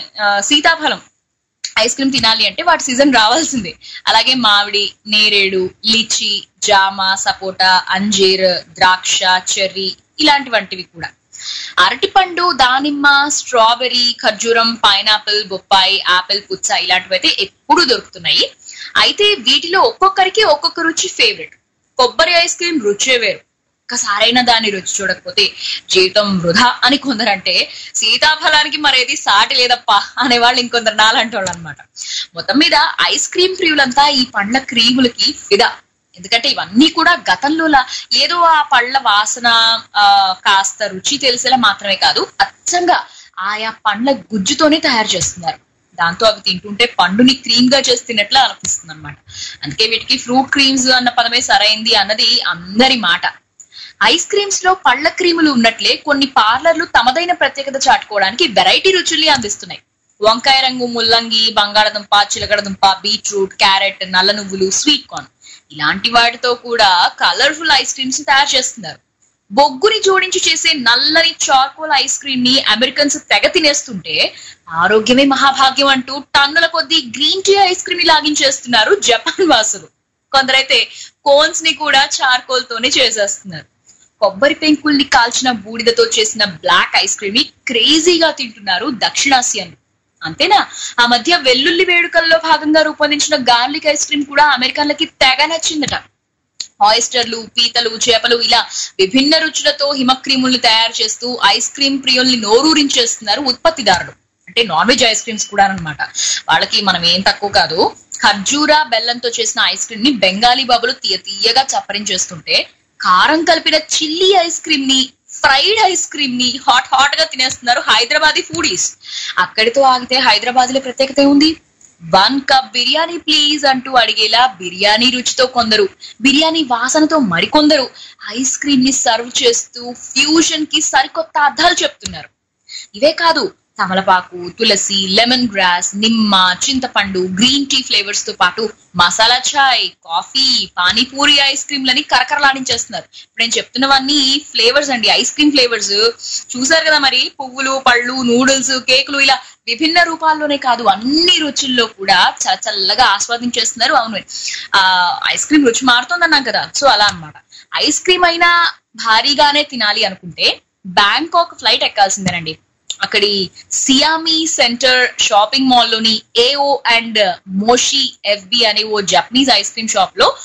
సీతాఫలం ఐస్ క్రీమ్ తినాలి అంటే వాటి సీజన్ రావాల్సిందే అలాగే మామిడి నేరేడు లిచి జామ సపోటా అంజీర్ ద్రాక్ష చెర్రీ ఇలాంటి వంటివి కూడా అరటిపండు దానిమ్మ స్ట్రాబెర్రీ ఖర్జూరం పైనాపిల్ బొప్పాయి ఆపిల్ పుచ్చ ఇలాంటివి అయితే ఎప్పుడు దొరుకుతున్నాయి అయితే వీటిలో ఒక్కొక్కరికి ఒక్కొక్క రుచి ఫేవరెట్ కొబ్బరి ఐస్ క్రీమ్ రుచే వేరు ఒక్కసారైనా దాని రుచి చూడకపోతే జీవితం వృధా అని కొందరంటే సీతాఫలానికి మరేది సాటి లేదప్పా అనేవాళ్ళు ఇంకొందరు నాలంటి వాళ్ళు అనమాట మొత్తం మీద ఐస్ క్రీమ్ ప్రియులంతా ఈ పండ్ల క్రీములకి ఫిదా ఎందుకంటే ఇవన్నీ కూడా గతంలో ఏదో ఆ పళ్ళ వాసన ఆ కాస్త రుచి తెలిసేలా మాత్రమే కాదు అచ్చంగా ఆయా పండ్ల గుజ్జుతోనే తయారు చేస్తున్నారు దాంతో అవి తింటుంటే పండుని క్రీమ్ గా చేసి తిన్నట్లు అనిపిస్తుంది అనమాట అందుకే వీటికి ఫ్రూట్ క్రీమ్స్ అన్న పదమే సరైంది అన్నది అందరి మాట ఐస్ క్రీమ్స్ లో పళ్ళ క్రీములు ఉన్నట్లే కొన్ని పార్లర్లు తమదైన ప్రత్యేకత చాటుకోవడానికి వెరైటీ రుచుల్ని అందిస్తున్నాయి వంకాయ రంగు ముల్లంగి బంగాళదుంప చిలకడదుంప బీట్రూట్ క్యారెట్ నల్ల నువ్వులు స్వీట్ కార్న్ ఇలాంటి వాటితో కూడా కలర్ఫుల్ ఐస్ క్రీమ్స్ తయారు చేస్తున్నారు బొగ్గుని జోడించి చేసే నల్లని చార్కోల్ ఐస్ క్రీమ్ ని అమెరికన్స్ తెగ తినేస్తుంటే ఆరోగ్యమే మహాభాగ్యం అంటూ టన్నుల కొద్దీ గ్రీన్ టీ ఐస్ క్రీమ్ ని లాగించేస్తున్నారు జపాన్ వాసులు కొందరైతే కోన్స్ ని కూడా చార్కోల్ తోనే చేసేస్తున్నారు కొబ్బరి పెంకుల్ని కాల్చిన బూడిదతో చేసిన బ్లాక్ ఐస్ క్రీమ్ ని క్రేజీగా తింటున్నారు దక్షిణాసియన్లు అంతేనా ఆ మధ్య వెల్లుల్లి వేడుకల్లో భాగంగా రూపొందించిన గార్లిక్ ఐస్ క్రీమ్ కూడా అమెరికన్లకి తెగ నచ్చిందట ఆయిస్టర్లు పీతలు చేపలు ఇలా విభిన్న రుచులతో హిమ క్రీముల్ని తయారు చేస్తూ ఐస్ క్రీమ్ ప్రియుల్ని నోరూరించేస్తున్నారు ఉత్పత్తిదారులు అంటే నాన్ వెజ్ ఐస్ క్రీమ్స్ కూడా అనమాట వాళ్ళకి మనం ఏం తక్కువ కాదు ఖర్జూరా బెల్లంతో చేసిన ఐస్ క్రీమ్ ని బెంగాలీ బాబులు తీయ తీయగా చప్పరించేస్తుంటే కారం కలిపిన చిల్లీ ఐస్ క్రీమ్ ని ఫ్రైడ్ ఐస్ క్రీమ్ ని హాట్ హాట్ గా తినేస్తున్నారు హైదరాబాదీ ఫుడీస్ అక్కడితో ఆగితే హైదరాబాద్ లో ప్రత్యేకత ఉంది వన్ కప్ బిర్యానీ ప్లీజ్ అంటూ అడిగేలా బిర్యానీ రుచితో కొందరు బిర్యానీ వాసనతో మరికొందరు ఐస్ క్రీమ్ ని సర్వ్ చేస్తూ ఫ్యూజన్ కి సరికొత్త అర్థాలు చెప్తున్నారు ఇవే కాదు తమలపాకు తులసి లెమన్ గ్రాస్ నిమ్మ చింతపండు గ్రీన్ టీ ఫ్లేవర్స్ తో పాటు మసాలా చాయ్ కాఫీ పానీపూరి ఐస్ క్రీమ్లని కరకరలాడించేస్తున్నారు ఇప్పుడు నేను చెప్తున్నవన్నీ ఫ్లేవర్స్ అండి ఐస్ క్రీమ్ ఫ్లేవర్స్ చూసారు కదా మరి పువ్వులు పళ్ళు నూడిల్స్ కేకులు ఇలా విభిన్న రూపాల్లోనే కాదు అన్ని రుచుల్లో కూడా చాలా చల్లగా ఆస్వాదించేస్తున్నారు అవును ఆ ఐస్ క్రీమ్ రుచి మారుతుందన్నాం కదా సో అలా అన్నమాట ఐస్ క్రీమ్ అయినా భారీగానే తినాలి అనుకుంటే బ్యాంకాక్ ఫ్లైట్ ఎక్కాల్సిందేనండి అక్కడి సియామి సెంటర్ షాపింగ్ మాల్ లోని ఏఓ అండ్ మోషి ఎఫ్బి అనే ఓ జపనీస్ ఐస్ క్రీమ్ షాప్ లో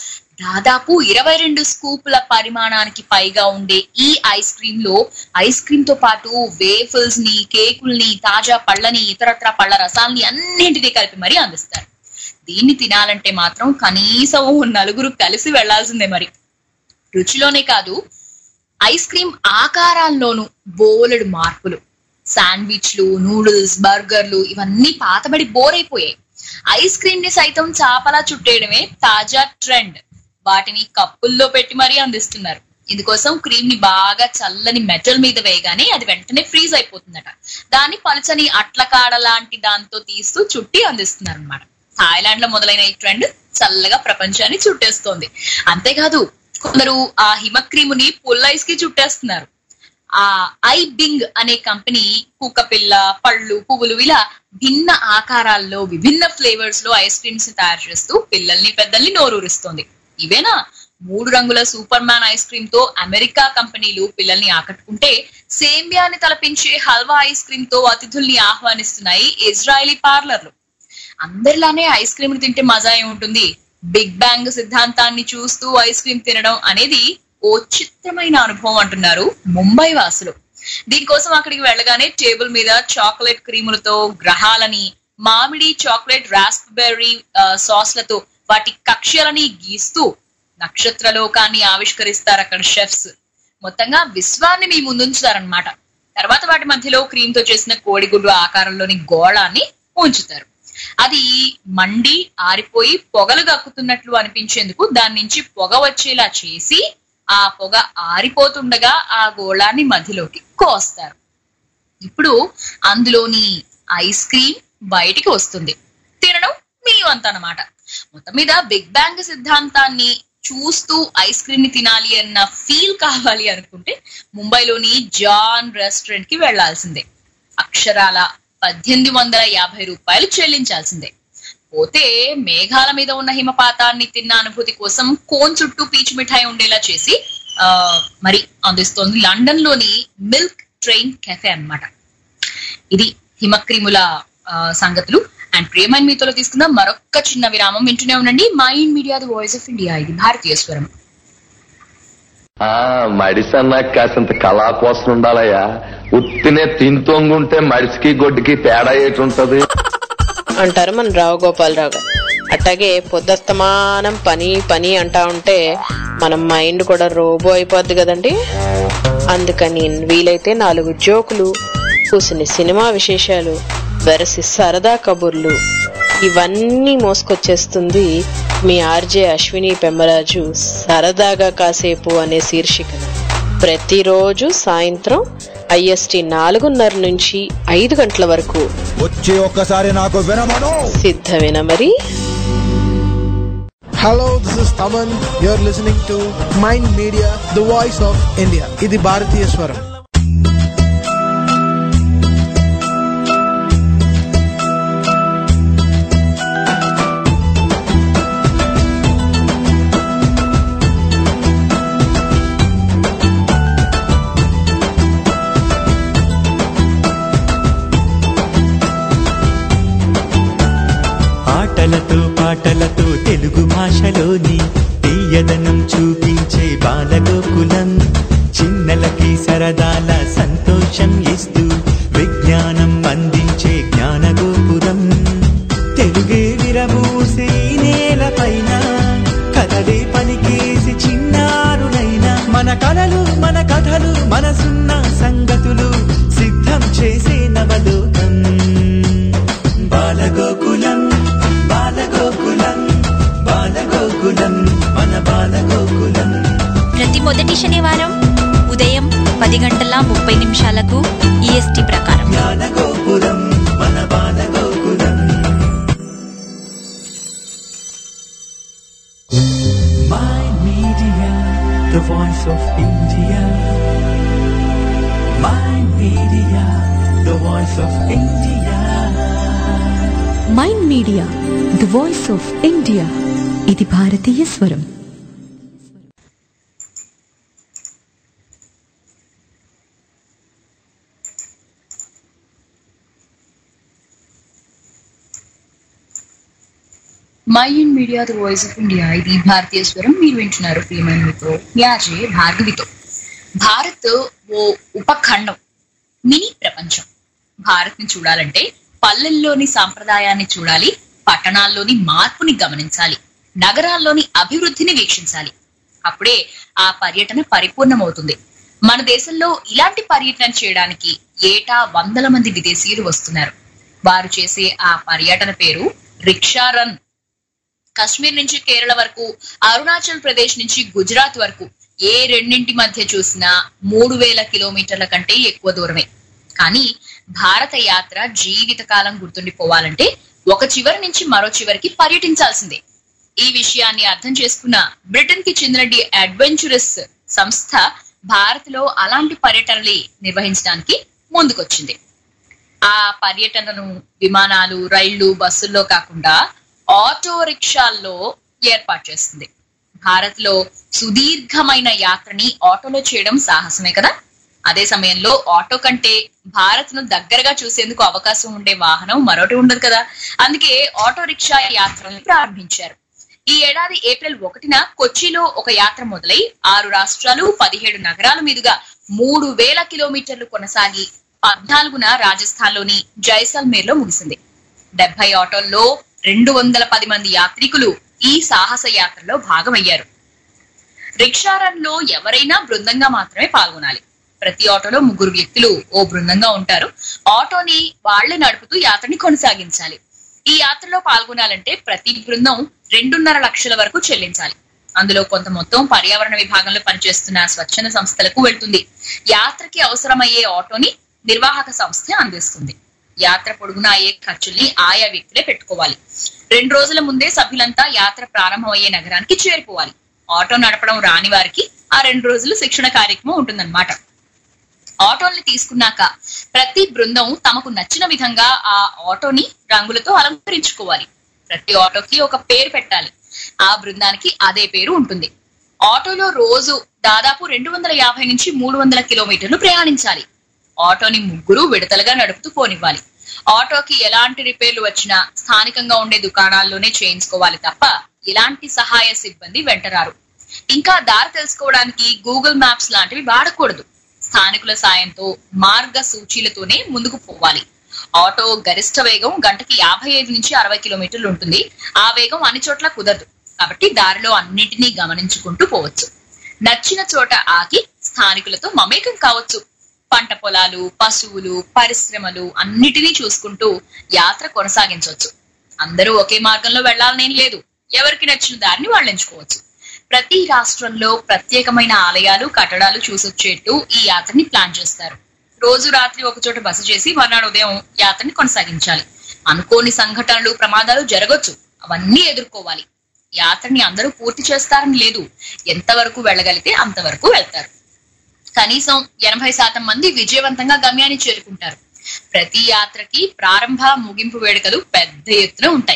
దాదాపు ఇరవై రెండు స్కూపుల పరిమాణానికి పైగా ఉండే ఈ ఐస్ క్రీమ్ లో ఐస్ క్రీమ్ తో పాటు వేఫల్స్ ని కేకుల్ని తాజా పళ్ళని ఇతరత్ర పళ్ళ రసాల్ని అన్నింటినీ కలిపి మరీ అందిస్తారు దీన్ని తినాలంటే మాత్రం కనీసం నలుగురు కలిసి వెళ్లాల్సిందే మరి రుచిలోనే కాదు ఐస్ క్రీమ్ ఆకారాల్లోనూ బోలెడు మార్పులు శాండ్విచ్లు నూడిల్స్ బర్గర్లు ఇవన్నీ పాతబడి బోర్ అయిపోయాయి ఐస్ క్రీమ్ ని సైతం చాపలా చుట్టేయడమే తాజా ట్రెండ్ వాటిని కప్పుల్లో పెట్టి మరీ అందిస్తున్నారు ఇందుకోసం క్రీమ్ ని బాగా చల్లని మెటల్ మీద వేయగానే అది వెంటనే ఫ్రీజ్ అయిపోతుందట దాన్ని పలుచని అట్లకాడ లాంటి దాంతో తీస్తూ చుట్టి అందిస్తున్నారు అనమాట థాయిలాండ్ లో మొదలైన ఈ ట్రెండ్ చల్లగా ప్రపంచాన్ని చుట్టేస్తోంది అంతేకాదు కొందరు ఆ హిమక్రీముని పుల్ ఐస్ కి చుట్టేస్తున్నారు ఆ ఐ బింగ్ అనే కంపెనీ కుక్కపిల్ల పళ్ళు పువ్వులు ఇలా భిన్న ఆకారాల్లో విభిన్న ఫ్లేవర్స్ లో ఐస్ క్రీమ్స్ ని తయారు చేస్తూ పిల్లల్ని పెద్దల్ని నోరూరిస్తోంది ఇవేనా మూడు రంగుల సూపర్ మ్యాన్ ఐస్ క్రీమ్ తో అమెరికా కంపెనీలు పిల్లల్ని ఆకట్టుకుంటే సేమియాని తలపించే హల్వా ఐస్ క్రీమ్ తో అతిథుల్ని ఆహ్వానిస్తున్నాయి ఇజ్రాయలీ పార్లర్లు అందరిలానే ఐస్ క్రీమ్ తింటే మజా ఏముంటుంది బిగ్ బ్యాంగ్ సిద్ధాంతాన్ని చూస్తూ ఐస్ క్రీమ్ తినడం అనేది ఓ చిత్రమైన అనుభవం అంటున్నారు ముంబై వాసులు దీనికోసం అక్కడికి వెళ్ళగానే టేబుల్ మీద చాక్లెట్ క్రీములతో గ్రహాలని మామిడి చాక్లెట్ రాస్బెర్రీ సాస్లతో వాటి కక్ష్యలని గీస్తూ నక్షత్ర లోకాన్ని ఆవిష్కరిస్తారు అక్కడ షెఫ్స్ మొత్తంగా విశ్వాన్ని మీ ముందుంచుతారనమాట తర్వాత వాటి మధ్యలో క్రీమ్ తో చేసిన కోడిగుడ్డు ఆకారంలోని గోళాన్ని ఉంచుతారు అది మండి ఆరిపోయి పొగలు గక్కుతున్నట్లు అనిపించేందుకు దాని నుంచి పొగ వచ్చేలా చేసి ఆ పొగ ఆరిపోతుండగా ఆ గోళాన్ని మధ్యలోకి కోస్తారు ఇప్పుడు అందులోని ఐస్ క్రీమ్ బయటికి వస్తుంది తినడం మీ వంత అన్నమాట మొత్తం మీద బిగ్ బ్యాంగ్ సిద్ధాంతాన్ని చూస్తూ ఐస్ క్రీమ్ ని తినాలి అన్న ఫీల్ కావాలి అనుకుంటే ముంబైలోని జాన్ రెస్టారెంట్ కి వెళ్లాల్సిందే అక్షరాల పద్దెనిమిది వందల యాభై రూపాయలు చెల్లించాల్సిందే పోతే మేఘాల మీద ఉన్న హిమపాతాన్ని తిన్న అనుభూతి కోసం కోన్ చుట్టూ పీచు మిఠాయి ఉండేలా చేసి ఆ మరి అందిస్తోంది లండన్ లోని మిల్క్ ట్రైన్ కెఫే అన్నమాట ఇది హిమక్రిముల ఆ, సంగతులు అండ్ ప్రియమైన మీతో తీసుకుందాం మరొక్క చిన్న విరామం వింటూనే ఉండండి Mind media the voice of India ఇది భారతీయ స్వరం ఆ మడిసన్నా కాసింత కళా కోసం ఉండాలయ్యా ఉత్తినే తింతోంగుంటే మడిసికి గొడ్డుకి తేడా ఏటుంటది అంటారు మన రావు గోపాలరావు గారు అట్లాగే పొద్దస్తమానం పని పని అంటా ఉంటే మన మైండ్ కూడా రోబో అయిపోద్ది కదండి అందుకని వీలైతే నాలుగు జోకులు కూసిన సినిమా విశేషాలు వెరసి సరదా కబుర్లు ఇవన్నీ మోసుకొచ్చేస్తుంది మీ ఆర్జే అశ్విని పెమ్మరాజు సరదాగా కాసేపు అనే శీర్షికన ప్రతిరోజు సాయంత్రం ఐఎస్టి నాలుగున్నర నుంచి ఐదు గంటల వరకు వచ్చి ఒక్కసారి నాకు వినమను సిద్ధమేనా మరి Hello, this is Taman. You're listening to Mind Media, the voice of India. ఇది భారతీయ స్వరం ఆటలతో పాటలతో తెలుగు భాషలోని తీయదనం చూపించే బాలగోకులం చిన్నలకి సరదాల సంతోషం ఇస్తూ విజ్ఞానం అందించే జ్ఞానగోపురం తెలుగే విరబూసే ఈ నేలపైన కథలే పలికేసి చిన్నారులైన మన కలలు మన కథలు మనసున్న సంగతులు సిద్ధం చేసే నవలోకం బాలగోకులం బాలగోకులం బాలగోకులం మన బాలగోకులం ప్రతి మొదటి శనివారం ఉదయం పది గంటల ముప్పై నిమిషాలకు ఈఎస్టీ ప్రకారం జ్ఞానగోపురం మన Balagokulam My media, the voice of India. My media, the voice of India. Mind media the voice of India ఇది భారతీయ స్వరం My in Media the voice of India ఇది భారతీయ స్వరం మీరు వింటున్నారు ప్రియమైన మీతో న్యాజే భార్గవితో భారత్ ఓ ఉపఖండం మినీ ప్రపంచం భారత్ ని చూడాలంటే పల్లెల్లోని సాంప్రదాయాన్ని చూడాలి పట్టణాల్లోని మార్పుని గమనించాలి నగరాల్లోని అభివృద్ధిని వీక్షించాలి అప్పుడే ఆ పర్యటన పరిపూర్ణమవుతుంది మన దేశంలో ఇలాంటి పర్యటన చేయడానికి ఏటా వందల మంది విదేశీయులు వస్తున్నారు వారు చేసే ఆ పర్యటన పేరు రిక్షా రన్ కశ్మీర్ నుంచి కేరళ వరకు అరుణాచల్ ప్రదేశ్ నుంచి గుజరాత్ వరకు ఏ రెండింటి మధ్య చూసినా మూడు వేల కిలోమీటర్ల కంటే ఎక్కువ దూరమే కానీ భారత యాత్ర జీవితకాలం గుర్తుండిపోవాలంటే ఒక చివరి నుంచి మరో చివరికి పర్యటించాల్సిందే ఈ విషయాన్ని అర్థం చేసుకున్న బ్రిటన్ కి చెందిన ది అడ్వెంచరస్ సంస్థ భారత్ లో అలాంటి పర్యటనలు నిర్వహించడానికి ముందుకొచ్చింది ఆ పర్యటనను విమానాలు రైళ్లు బస్సుల్లో కాకుండా ఆటో రిక్షాల్లో ఏర్పాటు చేస్తుంది భారత్ లో సుదీర్ఘమైన యాత్రని ఆటోలో చేయడం సాహసమే కదా అదే సమయంలో ఆటో కంటే భారత్ ను దగ్గరగా చూసేందుకు అవకాశం ఉండే వాహనం మరొకటి ఉండదు కదా అందుకే ఆటో రిక్షా యాత్రని ప్రారంభించారు ఈ ఏడాది ఏప్రిల్ ఒకటిన కొచ్చిలో ఒక యాత్ర మొదలై ఆరు రాష్ట్రాలు పదిహేడు నగరాల మీదుగా మూడు వేల కిలోమీటర్లు కొనసాగి పద్నాలుగున రాజస్థాన్ లోని జైసల్మేర్ లో ముగిసింది డెబ్బై ఆటోల్లో రెండు వందల పది మంది యాత్రికులు ఈ సాహస యాత్రలో భాగమయ్యారు రిక్షా రన్ లో ఎవరైనా బృందంగా మాత్రమే పాల్గొనాలి ప్రతి ఆటోలో ముగ్గురు వ్యక్తులు ఓ బృందంగా ఉంటారు ఆటోని వాళ్లే నడుపుతూ యాత్రని కొనసాగించాలి ఈ యాత్రలో పాల్గొనాలంటే ప్రతి బృందం రెండున్నర లక్షల వరకు చెల్లించాలి అందులో కొంత మొత్తం పర్యావరణ విభాగంలో పనిచేస్తున్న స్వచ్ఛంద సంస్థలకు వెళ్తుంది యాత్రకి అవసరమయ్యే ఆటోని నిర్వాహక సంస్థ అందిస్తుంది యాత్ర పొడుగునా అయ్యే ఖర్చుల్ని ఆయా వ్యక్తులే పెట్టుకోవాలి రెండు రోజుల ముందే సభ్యులంతా యాత్ర ప్రారంభమయ్యే నగరానికి చేరిపోవాలి ఆటో నడపడం రాని వారికి ఆ రెండు రోజులు శిక్షణ కార్యక్రమం ఉంటుందన్నమాట ఆటోల్ని తీసుకున్నాక ప్రతి బృందం తమకు నచ్చిన విధంగా ఆ ఆటోని రంగులతో అలంకరించుకోవాలి ప్రతి ఆటోకి ఒక పేరు పెట్టాలి ఆ బృందానికి అదే పేరు ఉంటుంది ఆటోలో రోజు దాదాపు రెండు వందల యాభై నుంచి మూడు వందల కిలోమీటర్లు ప్రయాణించాలి ఆటోని ముగ్గురు విడతలుగా నడుపుతూ పోనివ్వాలి ఆటోకి ఎలాంటి రిపేర్లు వచ్చినా స్థానికంగా ఉండే దుకాణాల్లోనే చేయించుకోవాలి తప్ప ఎలాంటి సహాయ సిబ్బంది వెంటరారు ఇంకా దారి తెలుసుకోవడానికి గూగుల్ మ్యాప్స్ లాంటివి వాడకూడదు స్థానికుల సాయంతో మార్గ సూచీలతోనే ముందుకు పోవాలి ఆటో గరిష్ట వేగం గంటకి యాభై ఐదు నుంచి అరవై కిలోమీటర్లు ఉంటుంది ఆ వేగం అన్ని చోట్ల కుదరదు కాబట్టి దారిలో అన్నిటినీ గమనించుకుంటూ పోవచ్చు నచ్చిన చోట ఆగి స్థానికులతో మమేకం కావచ్చు పంట పొలాలు పశువులు పరిశ్రమలు అన్నిటినీ చూసుకుంటూ యాత్ర కొనసాగించవచ్చు అందరూ ఒకే మార్గంలో వెళ్లాలనేం లేదు ఎవరికి నచ్చిన దారిని వాళ్ళు ఎంచుకోవచ్చు ప్రతి రాష్ట్రంలో ప్రత్యేకమైన ఆలయాలు కట్టడాలు చూసొచ్చేట్టు ఈ యాత్రని ప్లాన్ చేస్తారు రోజు రాత్రి ఒక చోట బస చేసి మర్నాడు ఉదయం యాత్రని కొనసాగించాలి అనుకోని సంఘటనలు ప్రమాదాలు జరగొచ్చు అవన్నీ ఎదుర్కోవాలి యాత్రని అందరూ పూర్తి చేస్తారని లేదు ఎంతవరకు వెళ్ళగలిగితే అంతవరకు వెళ్తారు కనీసం ఎనభై శాతం మంది విజయవంతంగా గమ్యాన్ని చేరుకుంటారు ప్రతి యాత్రకి ప్రారంభ ముగింపు వేడుకలు పెద్ద ఎత్తున ఉంటాయి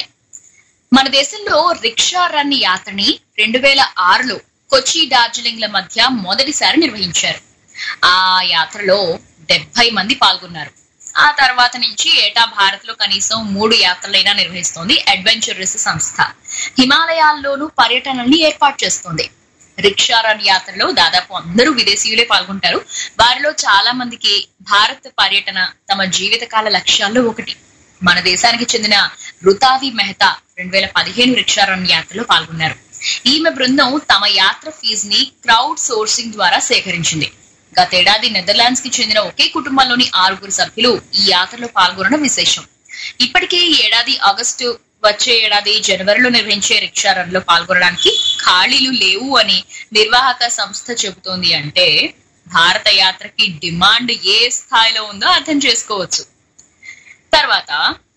మన దేశంలో రిక్షా రన్ యాత్రని రెండు వేల ఆరులో కొచ్చి డార్జిలింగ్ల మధ్య మొదటిసారి నిర్వహించారు ఆ యాత్రలో డెబ్బై మంది పాల్గొన్నారు ఆ తర్వాత నుంచి ఏటా భారత్ లో కనీసం మూడు యాత్రలైనా నిర్వహిస్తోంది అడ్వెంచరస్ సంస్థ హిమాలయాల్లోనూ పర్యటనల్ని ఏర్పాటు చేస్తోంది రిక్షా రన్ యాత్రలో దాదాపు అందరూ విదేశీయులే పాల్గొంటారు వారిలో చాలా మందికి భారత్ పర్యటన తమ జీవితకాల లక్ష్యాల్లో ఒకటి మన దేశానికి చెందిన రుతావి మెహతా రెండు వేల పదిహేను రిక్షా రన్ యాత్రలో పాల్గొన్నారు ఈమె బృందం తమ యాత్ర ఫీజుని క్రౌడ్ సోర్సింగ్ ద్వారా సేకరించింది గతేడాది నెదర్లాండ్స్ కి చెందిన ఒకే కుటుంబంలోని ఆరుగురు సభ్యులు ఈ యాత్రలో పాల్గొనడం విశేషం ఇప్పటికే ఈ ఏడాది ఆగస్టు వచ్చే ఏడాది జనవరిలో నిర్వహించే రిక్షా రన్ లో పాల్గొనడానికి ఖాళీలు లేవు అని నిర్వాహక సంస్థ చెబుతోంది అంటే భారత యాత్రకి డిమాండ్ ఏ స్థాయిలో ఉందో అర్థం చేసుకోవచ్చు తర్వాత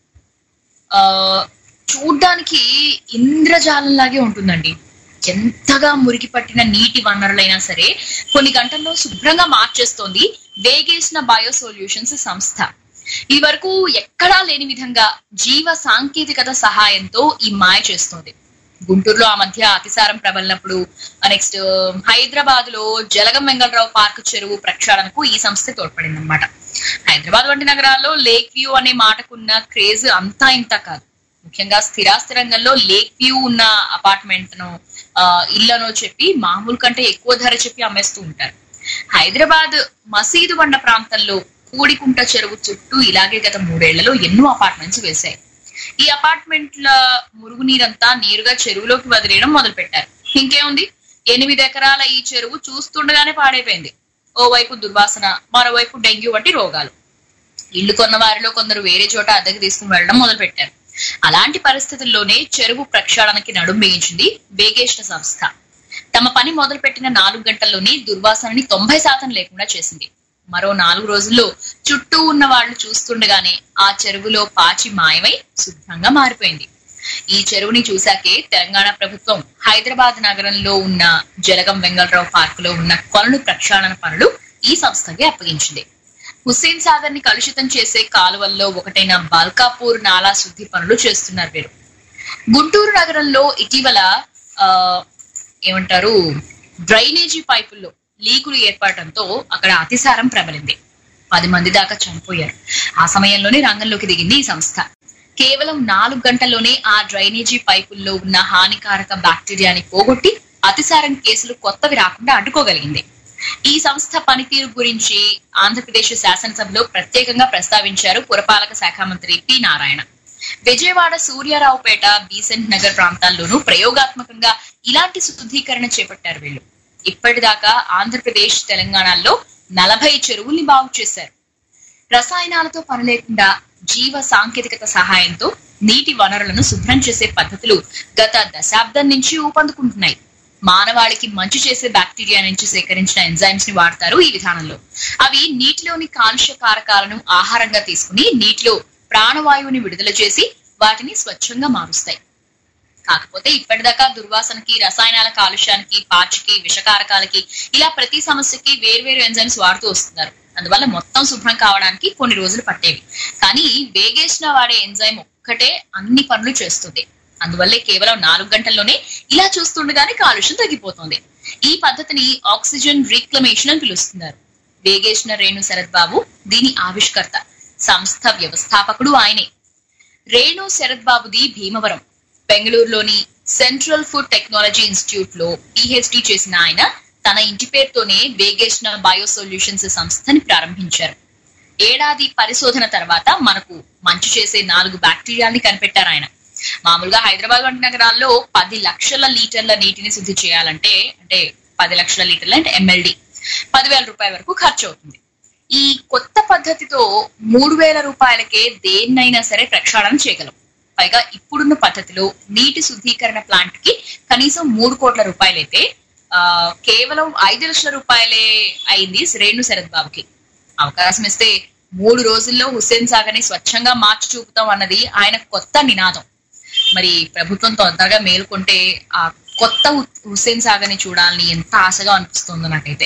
ఆ చూడ్డానికి ఇంద్రజాలంలాగే ఉంటుందండి ఎంతగా మురికి పట్టిన నీటి వనరులైనా సరే కొన్ని గంటల్లో శుభ్రంగా మార్చేస్తోంది వేగేసిన బయో సొల్యూషన్స్ సంస్థ ఈ వరకు ఎక్కడా లేని విధంగా జీవ సాంకేతికత సహాయంతో ఈ మాయ చేస్తోంది గుంటూరులో ఆ మధ్య అతిసారం ప్రబలినప్పుడు నెక్స్ట్ హైదరాబాద్ లో జలగం వెంగళరావు పార్క్ చెరువు ప్రక్షాళనకు ఈ సంస్థ తోడ్పడింది అనమాట హైదరాబాద్ వంటి నగరాల్లో లేక్ వ్యూ అనే మాటకున్న క్రేజ్ అంతా ఇంత కాదు ముఖ్యంగా స్థిరాస్తి రంగంలో లేక్ వ్యూ ఉన్న అపార్ట్మెంట్ ను ఆ, ఇళ్లను చెప్పి మామూలు కంటే ఎక్కువ ధర చెప్పి అమ్మేస్తూ ఉంటారు హైదరాబాద్ మసీదు బండ ప్రాంతంలో కూడికుంట చెరువు చుట్టూ ఇలాగే గత మూడేళ్లలో ఎన్నో అపార్ట్మెంట్స్ వేశాయి ఈ అపార్ట్మెంట్ల మురుగునీరంతా నేరుగా చెరువులోకి వదిలేయడం మొదలు పెట్టారు ఇంకేముంది ఎనిమిది ఎకరాల ఈ చెరువు చూస్తుండగానే పాడైపోయింది ఓవైపు దుర్వాసన మరోవైపు డెంగ్యూ వంటి రోగాలు ఇల్లు కొన్న వారిలో కొందరు వేరే చోట అద్దెకి తీసుకుని వెళ్ళడం మొదలు పెట్టారు అలాంటి పరిస్థితుల్లోనే చెరువు ప్రక్షాళనకి నడుం బిగించింది వేగేష్ణ సంస్థ తమ పని మొదలుపెట్టిన నాలుగు గంటల్లోనే దుర్వాసనని తొంభై శాతం లేకుండా చేసింది మరో నాలుగు రోజుల్లో చుట్టూ ఉన్న వాళ్ళు చూస్తుండగానే ఆ చెరువులో పాచి మాయమై శుభ్రంగా మారిపోయింది ఈ చెరువుని చూశాకే తెలంగాణ ప్రభుత్వం హైదరాబాద్ నగరంలో ఉన్న జలగం వెంగళరావు పార్క్ లో ఉన్న కొలను ప్రక్షాళన పనులు ఈ సంస్థకి అప్పగించింది హుస్సేన్ సాగర్ ని కలుషితం చేసే కాలువల్లో ఒకటైన బాల్కాపూర్ నాలా శుద్ధి పనులు చేస్తున్నారు వీరు గుంటూరు నగరంలో ఇటీవల ఆ ఏమంటారు డ్రైనేజీ పైపుల్లో లీకులు ఏర్పడటంతో అక్కడ అతిసారం ప్రబలింది పది మంది దాకా చనిపోయారు ఆ సమయంలోనే రంగంలోకి దిగింది ఈ సంస్థ కేవలం నాలుగు గంటల్లోనే ఆ డ్రైనేజీ పైపుల్లో ఉన్న హానికారక బ్యాక్టీరియాని పోగొట్టి అతిసారం కేసులు కొత్తవి రాకుండా అడ్డుకోగలిగింది ఈ సంస్థ పనితీరు గురించి ఆంధ్రప్రదేశ్ శాసనసభలో ప్రత్యేకంగా ప్రస్తావించారు పురపాలక శాఖ మంత్రి పి నారాయణ విజయవాడ సూర్యారావుపేట బీసెంట్ నగర్ ప్రాంతాల్లోనూ ప్రయోగాత్మకంగా ఇలాంటి శుద్ధీకరణ చేపట్టారు వీళ్ళు ఇప్పటిదాకా ఆంధ్రప్రదేశ్ తెలంగాణలో నలభై చెరువుల్ని బాగు చేశారు రసాయనాలతో పని లేకుండా జీవ సాంకేతికత సహాయంతో నీటి వనరులను శుభ్రం చేసే పద్ధతులు గత దశాబ్దం నుంచి ఊపందుకుంటున్నాయి మానవాళికి మంచి చేసే బ్యాక్టీరియా నుంచి సేకరించిన ఎంజైమ్స్ ని వాడతారు ఈ విధానంలో అవి నీటిలోని కాలుష్య కారకాలను ఆహారంగా తీసుకుని నీటిలో ప్రాణవాయువుని విడుదల చేసి వాటిని స్వచ్ఛంగా మారుస్తాయి కాకపోతే ఇప్పటిదాకా దుర్వాసనకి రసాయనాల కాలుష్యానికి పాచికి విషకారకాలకి ఇలా ప్రతి సమస్యకి వేర్వేరు ఎంజైమ్స్ వాడుతూ వస్తున్నారు అందువల్ల మొత్తం శుభ్రం కావడానికి కొన్ని రోజులు పట్టేవి కానీ వేగేసిన వాడే ఎంజైమ్ ఒక్కటే అన్ని పనులు చేస్తుంది అందువల్లే కేవలం నాలుగు గంటల్లోనే ఇలా చూస్తుండగానే కాలుష్యం తగ్గిపోతుంది ఈ పద్ధతిని ఆక్సిజన్ రీక్లమేషన్ అని పిలుస్తున్నారు వేగేసిన రేణు శరత్ బాబు దీని ఆవిష్కర్త సంస్థ వ్యవస్థాపకుడు ఆయనే రేణు శరత్ బాబుది భీమవరం బెంగళూరులోని సెంట్రల్ ఫుడ్ టెక్నాలజీ ఇన్స్టిట్యూట్ లో పిహెచ్డి చేసిన ఆయన తన ఇంటి పేరుతోనే వేగేష్ణ బయో సొల్యూషన్స్ సంస్థని ప్రారంభించారు ఏడాది పరిశోధన తర్వాత మనకు మంచి చేసే నాలుగు బ్యాక్టీరియాల్ని కనిపెట్టారు ఆయన మామూలుగా హైదరాబాద్ వంటి నగరాల్లో పది లక్షల లీటర్ల నీటిని శుద్ధి చేయాలంటే అంటే పది లక్షల లీటర్ల అంటే ఎంఎల్డి పదివేల రూపాయల వరకు ఖర్చు అవుతుంది ఈ కొత్త పద్ధతితో మూడు వేల రూపాయలకే దేన్నైనా సరే ప్రక్షాళన చేయగలం పైగా ఇప్పుడున్న పద్ధతిలో నీటి శుద్ధీకరణ ప్లాంట్ కి కనీసం మూడు కోట్ల రూపాయలైతే ఆ కేవలం ఐదు లక్షల రూపాయలే అయింది రేణు శరత్ బాబుకి అవకాశం ఇస్తే మూడు రోజుల్లో హుస్సేన్ సాగర్ ని స్వచ్ఛంగా మార్చి చూపుతాం అన్నది ఆయన కొత్త నినాదం మరి ప్రభుత్వం తొందరగా మేలుకుంటే ఆ కొత్త హు- హుస్సేన్ సాగర్ ని చూడాలని ఎంత ఆశగా అనిపిస్తుందో నాకైతే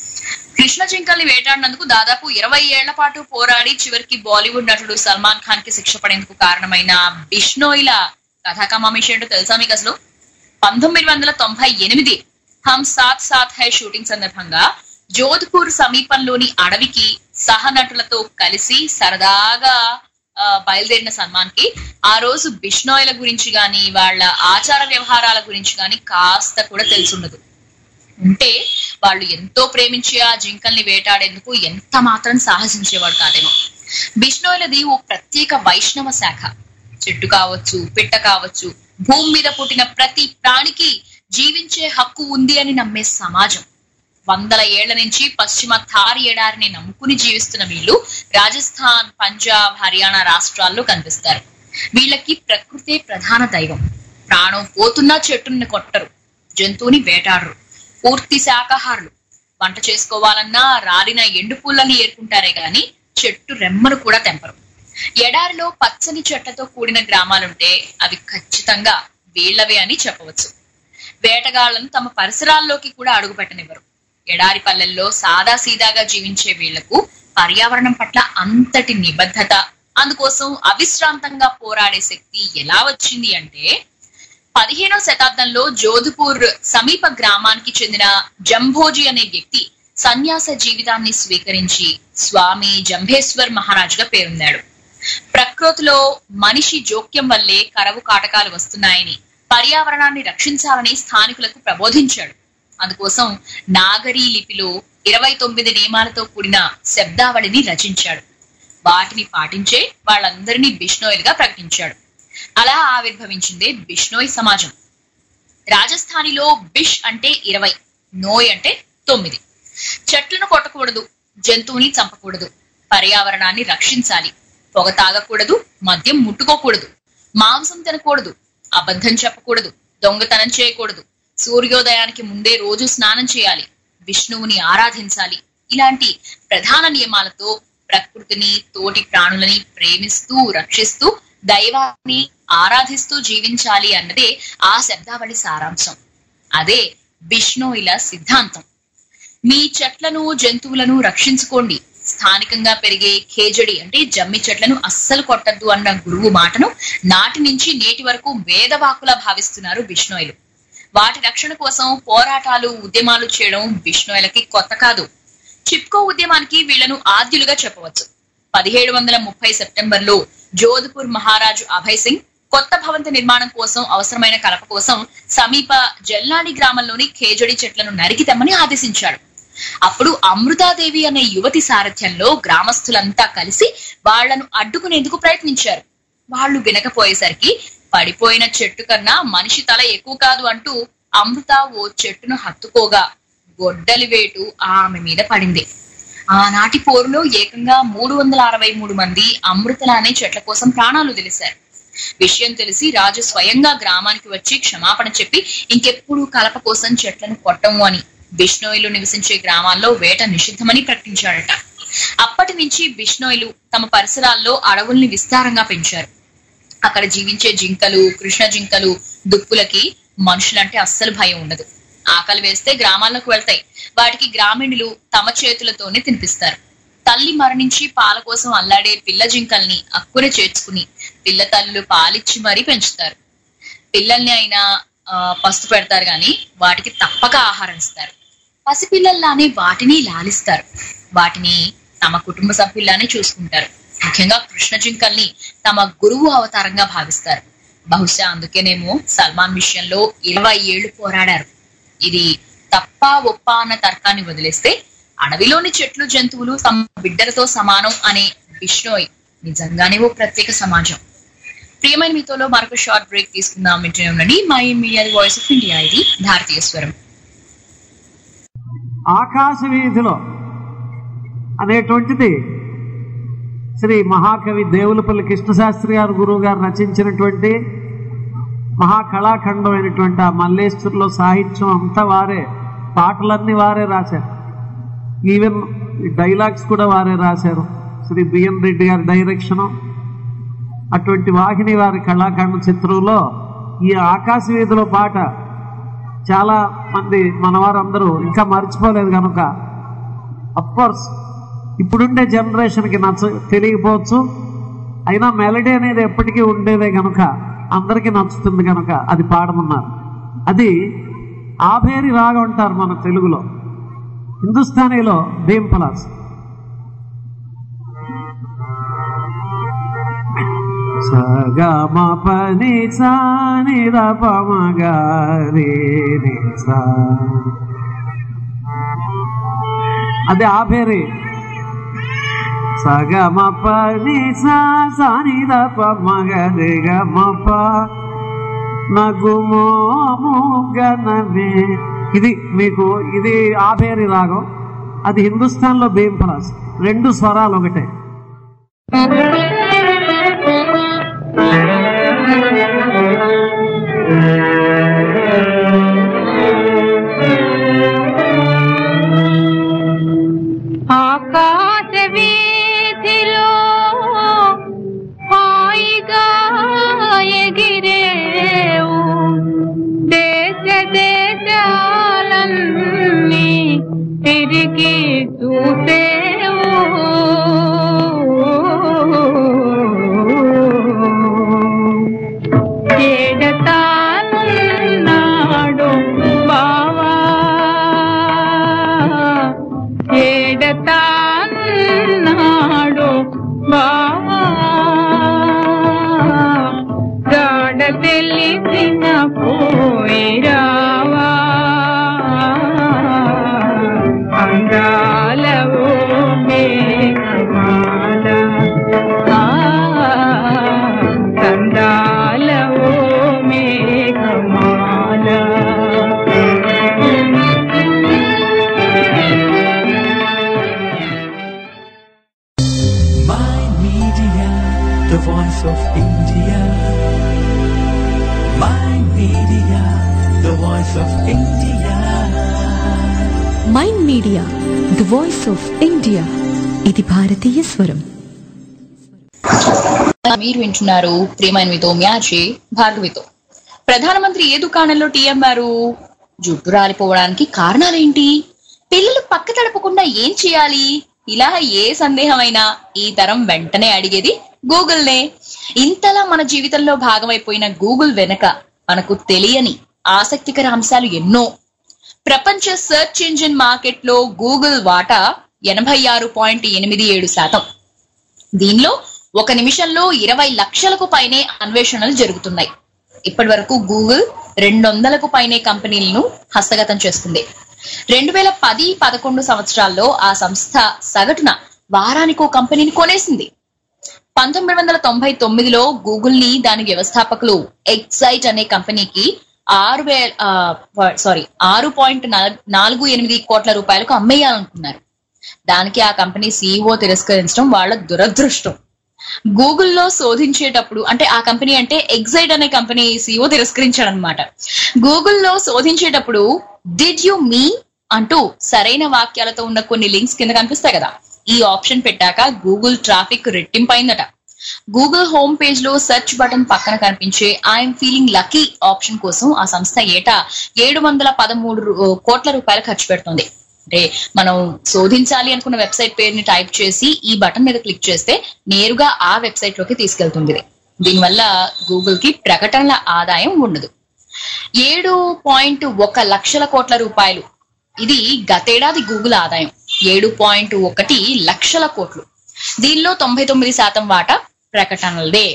కృష్ణ జింకల్ని వేటాడినందుకు దాదాపు ఇరవై ఏళ్ల పాటు పోరాడి చివరికి బాలీవుడ్ నటుడు సల్మాన్ ఖాన్ కి శిక్ష పడేందుకు కారణమైన బిష్నోయిల కథాకమామిషి ఏంటో తెలుసా మీకు అసలు పంతొమ్మిది వందల తొంభై ఎనిమిది హమ్ సాత్ సాత్ హై షూటింగ్ సందర్భంగా జోధ్పూర్ సమీపంలోని అడవికి సహనటులతో కలిసి సరదాగా ఆ, బయలుదేరిన సల్మాన్ కి ఆ రోజు బిష్నోయిల గురించి గాని వాళ్ళ ఆచార వ్యవహారాల గురించి గాని కాస్త కూడా తెలుసుండదు ఉంటే వాళ్ళు ఎంతో ప్రేమించి ఆ జింకల్ని వేటాడేందుకు ఎంత మాత్రం సాహసించేవాడు కాదేమో బిష్ణోయిలది ఓ ప్రత్యేక వైష్ణవ శాఖ చెట్టు కావచ్చు పిట్ట కావచ్చు భూమి మీద పుట్టిన ప్రతి ప్రాణికి జీవించే హక్కు ఉంది అని నమ్మే సమాజం వందల ఏళ్ల నుంచి పశ్చిమ థార్ ఎడారిని నమ్ముకుని జీవిస్తున్న వీళ్ళు రాజస్థాన్ పంజాబ్ హర్యానా రాష్ట్రాల్లో కనిపిస్తారు వీళ్ళకి ప్రకృతే ప్రధాన దైవం ప్రాణం పోతున్నా చెట్టుని కొట్టరు జంతువుని వేటాడరు పూర్తి శాకాహారులు వంట చేసుకోవాలన్నా రాలిన ఎండు పూలని ఏరుకుంటారే గాని చెట్టు రెమ్మను కూడా తెంపరు ఎడారిలో పచ్చని చెట్లతో కూడిన గ్రామాలుంటే అవి ఖచ్చితంగా వీళ్ళవే అని చెప్పవచ్చు వేటగాళ్లను తమ పరిసరాల్లోకి కూడా అడుగు పెట్టనివ్వరు ఎడారి పల్లెల్లో సాదా సీదాగా జీవించే వీళ్లకు పర్యావరణం పట్ల అంతటి నిబద్ధత అందుకోసం అవిశ్రాంతంగా పోరాడే శక్తి ఎలా వచ్చింది అంటే పదిహేనవ శతాబ్దంలో జోధ్పూర్ సమీప గ్రామానికి చెందిన జంభోజీ అనే వ్యక్తి సన్యాస జీవితాన్ని స్వీకరించి స్వామి జంభేశ్వర్ మహారాజ్గా పేరొందాడు ప్రకృతిలో మనిషి జోక్యం వల్లే కరవు కాటకాలు వస్తున్నాయని పర్యావరణాన్ని రక్షించాలని స్థానికులకు ప్రబోధించాడు అందుకోసం నాగరీ లిపిలో ఇరవై తొమ్మిది నియమాలతో కూడిన శబ్దావళిని రచించాడు వాటిని పాటించే వాళ్ళందరినీ బిష్ణోయిలుగా ప్రకటించాడు అలా ఆవిర్భవించిందే బిష్ణోయ్ సమాజం రాజస్థానీలో బిష్ అంటే ఇరవై నోయ్ అంటే తొమ్మిది చెట్లను కొట్టకూడదు జంతువుని చంపకూడదు పర్యావరణాన్ని రక్షించాలి పొగ తాగకూడదు మద్యం ముట్టుకోకూడదు మాంసం తినకూడదు అబద్ధం చెప్పకూడదు దొంగతనం చేయకూడదు సూర్యోదయానికి ముందే రోజు స్నానం చేయాలి విష్ణువుని ఆరాధించాలి ఇలాంటి ప్రధాన నియమాలతో ప్రకృతిని తోటి ప్రాణులని ప్రేమిస్తూ రక్షిస్తూ దైవాన్ని ఆరాధిస్తూ జీవించాలి అన్నదే ఆ శబ్దావళి సారాంశం అదే బిష్ణోయిల సిద్ధాంతం మీ చెట్లను జంతువులను రక్షించుకోండి స్థానికంగా పెరిగే ఖేజడి అంటే జమ్మి చెట్లను అస్సలు కొట్టద్దు అన్న గురువు మాటను నాటి నుంచి నేటి వరకు వేదవాకులా భావిస్తున్నారు బిష్ణోయిలు వాటి రక్షణ కోసం పోరాటాలు ఉద్యమాలు చేయడం బిష్ణోయిలకి కొత్త కాదు చిప్కో ఉద్యమానికి వీళ్లను ఆద్యులుగా చెప్పవచ్చు పదిహేడు వందల ముప్పై సెప్టెంబర్ లో జోధ్పూర్ మహారాజు అభయ్ సింగ్ కొత్త భవంతి నిర్మాణం కోసం అవసరమైన కలప కోసం సమీప జల్లాని గ్రామంలోని ఖేజడి చెట్లను నరికి తెమ్మని ఆదేశించాడు అప్పుడు అమృతాదేవి అనే యువతి సారథ్యంలో గ్రామస్తులంతా కలిసి వాళ్లను అడ్డుకునేందుకు ప్రయత్నించారు వాళ్ళు వినకపోయేసరికి పడిపోయిన చెట్టు కన్నా మనిషి తల ఎక్కువ కాదు అంటూ అమృత ఓ చెట్టును హత్తుకోగా గొడ్డలి వేటు ఆమె మీద పడింది ఆనాటి పోరులో ఏకంగా మూడు వందల అరవై మూడు మంది అమృతల అనే చెట్ల కోసం ప్రాణాలు తెలిశారు విషయం తెలిసి రాజు స్వయంగా గ్రామానికి వచ్చి క్షమాపణ చెప్పి ఇంకెప్పుడు కలప కోసం చెట్లను కొట్టము అని బిష్ణోయిలు నివసించే గ్రామాల్లో వేట నిషిద్ధమని ప్రకటించాడట అప్పటి నుంచి బిష్ణోయిలు తమ పరిసరాల్లో అడవుల్ని విస్తారంగా పెంచారు అక్కడ జీవించే జింకలు కృష్ణ జింకలు దుప్పులకి మనుషులంటే అస్సలు భయం ఉండదు ఆకలి వేస్తే గ్రామాల్లోకి వెళ్తాయి వాటికి గ్రామీణులు తమ చేతులతోనే తినిపిస్తారు తల్లి మరణించి పాల కోసం అల్లాడే పిల్ల జింకల్ని అక్కున చేర్చుకుని పిల్ల తల్లులు పాలిచ్చి మరీ పెంచుతారు పిల్లల్ని అయినా ఆ, పస్తు పెడతారు గాని వాటికి తప్పక ఆహారం ఇస్తారు పసిపిల్లల్లానే వాటిని లాలిస్తారు వాటిని తమ కుటుంబ సభ్యుల్లానే చూసుకుంటారు ముఖ్యంగా కృష్ణ జింకల్ని తమ గురువు అవతారంగా భావిస్తారు బహుశా అందుకేనేమో సల్మాన్ విషయంలో ఇరవై ఏళ్లు పోరాడారు ఇది తప్ప ఒప్ప అన్న తర్కాన్ని వదిలేస్తే అడవిలోని చెట్లు జంతువులు తమ బిడ్డలతో సమానం అనే బిష్ణోయ్ నిజంగానే ఓ ప్రత్యేక సమాజం ప్రియమైన మీతోలో మరొక షార్ట్ బ్రేక్ తీసుకుందాం వింటూనే ఉండండి My Media voice of India ఇది భారతీయ స్వరం ఆకాశ వీధిలో అనేటువంటిది శ్రీ మహాకవి దేవులపల్లి కృష్ణశాస్త్రి గారు గురువు గారు రచించినటువంటి మహాకళాఖండమైనటువంటి ఆ మల్లేశ్వరిలో సాహిత్యం అంతా వారే పాటలన్నీ వారే రాశారు ఈవెన్ డైలాగ్స్ కూడా వారే రాశారు శ్రీ బిఎన్ రెడ్డి గారి డైరెక్షను అటువంటి వాహిని వారి కళాఖండ చిత్రంలో ఈ ఆకాశ వీధిలో పాట చాలా మంది మనవారందరూ ఇంకా మర్చిపోలేదు కనుక కోర్స్ ఇప్పుడుండే జనరేషన్కి నచ్చ తెలియకపోవచ్చు అయినా మెలడీ అనేది ఎప్పటికీ ఉండేదే కనుక అందరికీ నచ్చుతుంది కనుక అది పాడమన్నారు అది ఆభేరి రాగం అంటారు మన తెలుగులో హిందుస్థానీలో భీమ్ పలాస్ సగమ పని సాని రపమగారి అది ఆభేరి సగమ పని సా సాని రపమగరి గమప నగుమోముగనవే ఇది మీకు ఇది ఆభేరి రాగం అది హిందుస్థాన్లో భీమ్ పలాస్ రెండు స్వరాలు ఒకటే ఆకాశ వీధిలో హాయిగా ఎగిరేవు దేశ దేశాలన్నీ తిరిగి చూసేవు ఏడతానున్నాడు బావా ఏడతానున్నాడు బావా తెలిసిన పోయిరావా అందాలవో మేఘమాల ఆ, కందాలవో మేఘమాల My Media, the voice of India. My Media, the voice of India. Mind media the voice of India ఇది భారతీయ స్వరం మీరు వింటున్నారు ప్రియమైన మీతో మ్యాచి భార్గవితో ప్రధానమంత్రి ఏ దుకాణంలో టీ అమ్మారు జుట్టు రాలిపోవడానికి కారణాలేంటి పిల్లలు పక్క తడపకుండా ఏం చేయాలి ఇలా ఏ సందేహమైనా ఈ తరం వెంటనే అడిగేది గూగుల్నే ఇంతలా మన జీవితంలో భాగమైపోయిన గూగుల్ వెనక మనకు తెలియని ఆసక్తికర అంశాలు ఎన్నో ప్రపంచ సెర్చ్ ఇంజిన్ మార్కెట్ లో గూగుల్ వాటా ఎనభై ఆరు పాయింట్ ఎనిమిది ఏడు శాతం దీనిలో ఒక నిమిషంలో ఇరవై లక్షలకు పైనే అన్వేషణలు జరుగుతున్నాయి ఇప్పటి వరకు గూగుల్ రెండు వందలకు పైనే కంపెనీలను హస్తగతం చేస్తుంది రెండు వేల పది పదకొండు సంవత్సరాల్లో ఆ సంస్థ సగటున వారానికో కంపెనీని కొనేసింది పంతొమ్మిది వందల తొంభై తొమ్మిదిలో గూగుల్ ని దాని వ్యవస్థాపకులు ఎక్సైట్ అనే కంపెనీకి ఆరు వేల సారీ ఆరు పాయింట్ నాలుగు ఎనిమిది కోట్ల రూపాయలకు అమ్మేయాలనుకున్నారు దానికి ఆ కంపెనీ సీఈఓ తిరస్కరించడం వాళ్ళ దురదృష్టం గూగుల్లో శోధించేటప్పుడు అంటే ఆ కంపెనీ అంటే ఎగ్జైట్ అనే కంపెనీ సీఈఓ తిరస్కరించాడు అనమాట గూగుల్లో శోధించేటప్పుడు డిడ్ యు మీ అంటూ సరైన వాక్యాలతో ఉన్న కొన్ని లింక్స్ కింద కనిపిస్తాయి కదా ఈ ఆప్షన్ పెట్టాక గూగుల్ ట్రాఫిక్ రెట్టింపైందట గూగుల్ హోమ్ పేజ్ లో సెర్చ్ బటన్ పక్కన కనిపించే ఐఎమ్ ఫీలింగ్ లక్కీ ఆప్షన్ కోసం ఆ సంస్థ ఏటా ఏడు వందల పదమూడు రూ- కోట్ల రూపాయలు ఖర్చు పెడుతుంది అంటే మనం శోధించాలి అనుకున్న వెబ్సైట్ పేరుని టైప్ చేసి ఈ బటన్ మీద క్లిక్ చేస్తే నేరుగా ఆ వెబ్సైట్ లోకి తీసుకెళ్తుంది ఇది. దీనివల్ల గూగుల్ కి ప్రకటనల ఆదాయం ఉండదు ఏడు పాయింట్ ఒక లక్షల కోట్ల రూపాయలు ఇది గతేడాది గూగుల్ ఆదాయం ఏడు పాయింట్ ఒకటి లక్షల కోట్లు దీనిలో తొంభై తొమ్మిది శాతం వాటా ప్రకటనలదే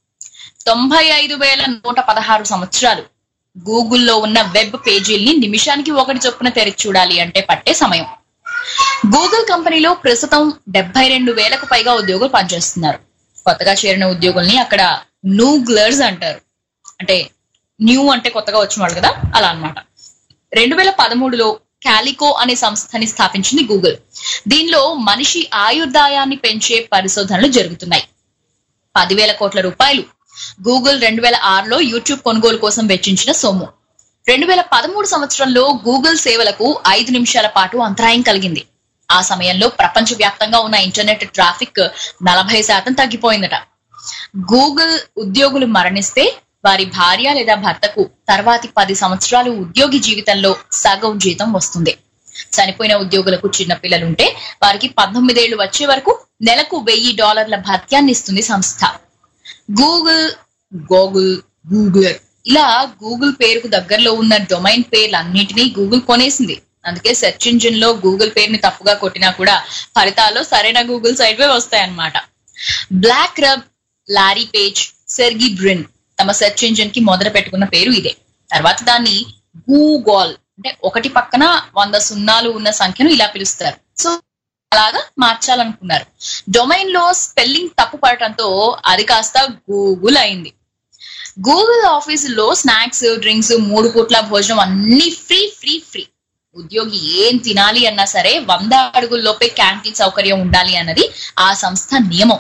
తొంభై ఐదు వేల నూట పదహారు సంవత్సరాలు గూగుల్లో ఉన్న వెబ్ పేజీల్ని నిమిషానికి ఒకటి చొప్పున తెరిచి చూడాలి అంటే పట్టే సమయం గూగుల్ కంపెనీలో ప్రస్తుతం డెబ్బై రెండు వేలకు పైగా ఉద్యోగులు పనిచేస్తున్నారు కొత్తగా చేరిన ఉద్యోగుల్ని అక్కడ నూగ్లర్స్ అంటారు అంటే న్యూ అంటే కొత్తగా వచ్చిన వాళ్ళు కదా అలా అన్నమాట రెండు వేల పదమూడులో కాలికో అనే సంస్థని స్థాపించింది గూగుల్ దీనిలో మనిషి ఆయుర్దాయాన్ని పెంచే పరిశోధనలు జరుగుతున్నాయి పదివేల కోట్ల రూపాయలు గూగుల్ రెండు వేల ఆరులో యూట్యూబ్ కొనుగోలు కోసం వెచ్చించిన సొమ్ము రెండు వేల పదమూడు సంవత్సరంలో గూగుల్ సేవలకు ఐదు నిమిషాల పాటు అంతరాయం కలిగింది ఆ సమయంలో ప్రపంచ వ్యాప్తంగా ఉన్న ఇంటర్నెట్ ట్రాఫిక్ నలభై శాతం తగ్గిపోయిందట గూగుల్ ఉద్యోగులు మరణిస్తే వారి భార్య లేదా భర్తకు తర్వాతి పది సంవత్సరాలు ఉద్యోగి జీవితంలో సగం జీతం వస్తుంది చనిపోయిన ఉద్యోగులకు చిన్న పిల్లలుంటే వారికి పద్దెనిమిదేళ్లు వచ్చే వరకు నెలకు వెయ్యి డాలర్ల భత్యాన్ని ఇస్తుంది సంస్థ గూగుల్ గూగుల్ గూగుల్ ఇలా గూగుల్ పేరుకు దగ్గరలో ఉన్న డొమైన్ పేర్లన్నిటినీ గూగుల్ కొనేసింది అందుకే సెర్చ్ ఇంజిన్ లో గూగుల్ పేరుని తప్పుగా కొట్టినా కూడా ఫలితాల్లో సరైన గూగుల్ సైడ్ వే వస్తాయన్నమాట black rub Larry Page Sergey Brin తమ సెర్చ్ ఇంజిన్ కి మొదలు పెట్టుకున్న పేరు ఇదే తర్వాత దాన్ని గూగోల్ అంటే ఒకటి పక్కన వంద సున్నాలు ఉన్న సంఖ్యను ఇలా పిలుస్తారు సో అలాగా మార్చాలనుకున్నారు డొమైన్ లో స్పెల్లింగ్ తప్పు పడటంతో అది కాస్త గూగుల్ అయింది గూగుల్ ఆఫీస్ లో స్నాక్స్ డ్రింక్స్ మూడు పూట్ల భోజనం అన్ని ఫ్రీ ఫ్రీ ఫ్రీ ఉద్యోగి ఏం తినాలి అన్నా సరే వంద అడుగుల్లోపే క్యాంటీన్ సౌకర్యం ఉండాలి అన్నది ఆ సంస్థ నియమం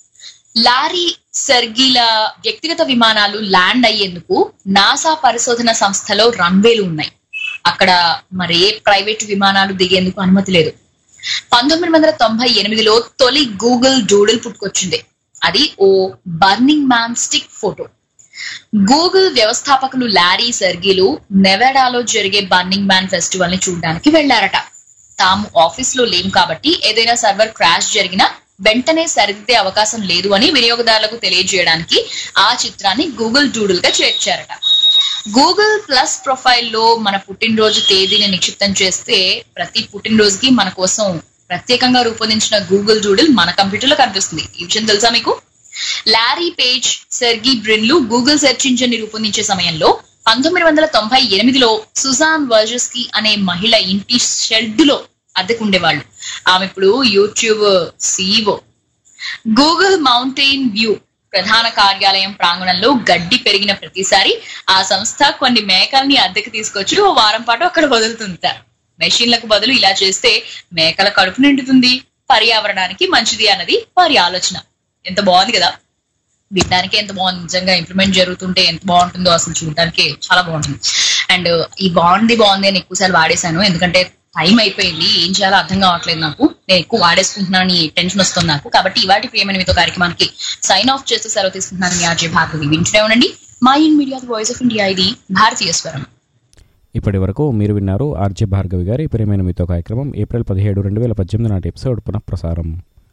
లారీ సెర్గీల వ్యక్తిగత విమానాలు ల్యాండ్ అయ్యేందుకు నాసా పరిశోధన సంస్థలో రన్వేలు ఉన్నాయి అక్కడ మరే ప్రైవేట్ విమానాలు దిగేందుకు అనుమతి లేదు పంతొమ్మిది వందల తొంభై ఎనిమిదిలో తొలి గూగుల్ డూడిల్ పుట్టుకొచ్చింది అది ఓ burning man stick photo Google వ్యవస్థాపకులు లారీ సెర్గీలు నెవాడాలో జరిగే బర్నింగ్ మ్యాన్ ఫెస్టివల్ ని చూడడానికి వెళ్లారట తాము ఆఫీస్ లో లేం కాబట్టి ఏదైనా సర్వర్ క్రాష్ జరిగినా వెంటనే సరిదిద్దే అవకాశం లేదు అని వినియోగదారులకు తెలియజేయడానికి ఆ చిత్రాన్ని గూగుల్ డూడుల్ గా చేర్చారట గూగుల్ ప్లస్ ప్రొఫైల్లో మన పుట్టినరోజు తేదీని నిక్షిప్తం చేస్తే ప్రతి పుట్టినరోజుకి మన కోసం ప్రత్యేకంగా రూపొందించిన గూగుల్ డూడిల్ మన కంప్యూటర్ లో కనిపిస్తుంది ఈ విషయం తెలుసా మీకు లారీ పేజ్ సెర్గీ బ్రిన్లు గూగుల్ సెర్చ్ ఇంజిన్ ని రూపొందించే సమయంలో పంతొమ్మిది వందల తొంభై ఎనిమిదిలో సుజాన్ వర్జస్కి అనే మహిళ ఇంటి షెడ్ లో అద్దెకుండేవాళ్ళు ఆమె ఇప్పుడు YouTube CEO Google Mountain View ప్రధాన కార్యాలయం ప్రాంగణంలో గడ్డి పెరిగిన ప్రతిసారి ఆ సంస్థ కొన్ని మేకల్ని అద్దెకు తీసుకొచ్చి ఓ వారం పాటు అక్కడ వదులుతుందట మెషిన్లకు బదులు ఇలా చేస్తే మేకల కడుపు నిండుతుంది పర్యావరణానికి మంచిది అన్నది వారి ఆలోచన ఎంత బాగుంది కదా వినడానికి ఎంత బాగుంది నిజంగా ఇంప్లిమెంట్ జరుగుతుంటే ఎంత బాగుంటుందో అసలు చూడడానికి చాలా బాగుంటుంది అండ్ ఈ బాగుంది బాగుంది అని ఎక్కువసార్లు వాడేశాను ఎందుకంటే టైం అయిపోయింది ఏం చేయాలో అర్థం కావట్లేదు నాకు నేను ఎక్కువ వాడేసుకుంటున్నాను టెన్షన్ వస్తుంది నాకు కాబట్టి ఇవాటి ప్రియమైన మీతో కార్యక్రమానికి సైన్ ఆఫ్ చేస్తూ సెలవు తీసుకుంటున్నాను మీ ఆర్జే భార్గవి వింటూనే ఉండండి మా in Media voice of India ఇది భారతీయ స్వరం ఇప్పటి వరకు మీరు విన్నారు ఆర్జే భార్గవి గారి ప్రియమైన మీతో కార్యక్రమం ఏప్రిల్ పదిహేడు రెండు వేల పద్దెనిమిది నాటి ఎపిసోడ్ పునఃప్రసారం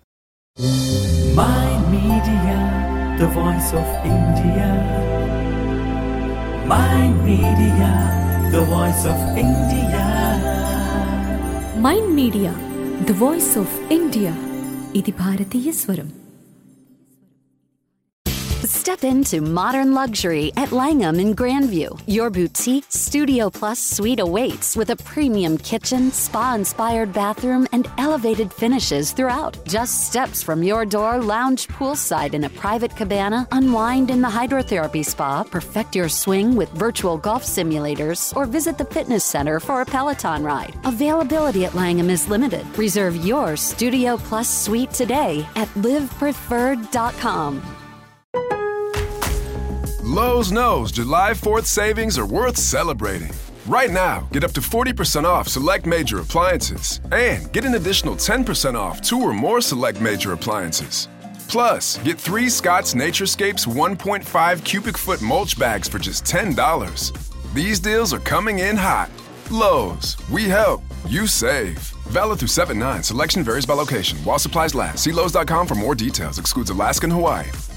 My Media, the voice of India. My Media, the voice of India. Mind media the voice of India ఇది భారతీయ స్వరం Step into modern luxury at Langham in Grandview. Your boutique Studio Plus suite awaits with a premium kitchen, spa inspired bathroom, and elevated finishes throughout. Just steps from your door, lounge poolside in a private cabana, unwind in the hydrotherapy spa, perfect your swing with virtual golf simulators, or visit the fitness center for a Peloton ride. Availability at Langham is limited. Reserve your Studio Plus suite today at livepreferred.com. Lowe's knows July 4th savings are worth celebrating. Right now, get up to 40% off select major appliances and get an additional 10% off two or more select major appliances. Plus, get three Scott's Naturescapes 1.5 cubic foot mulch bags for just $10. These deals are coming in hot. Lowe's, we help, you save. Valid through 7 9. Selection varies by location. While supplies last, see Lowe's.com for more details. Excludes Alaska and Hawaii.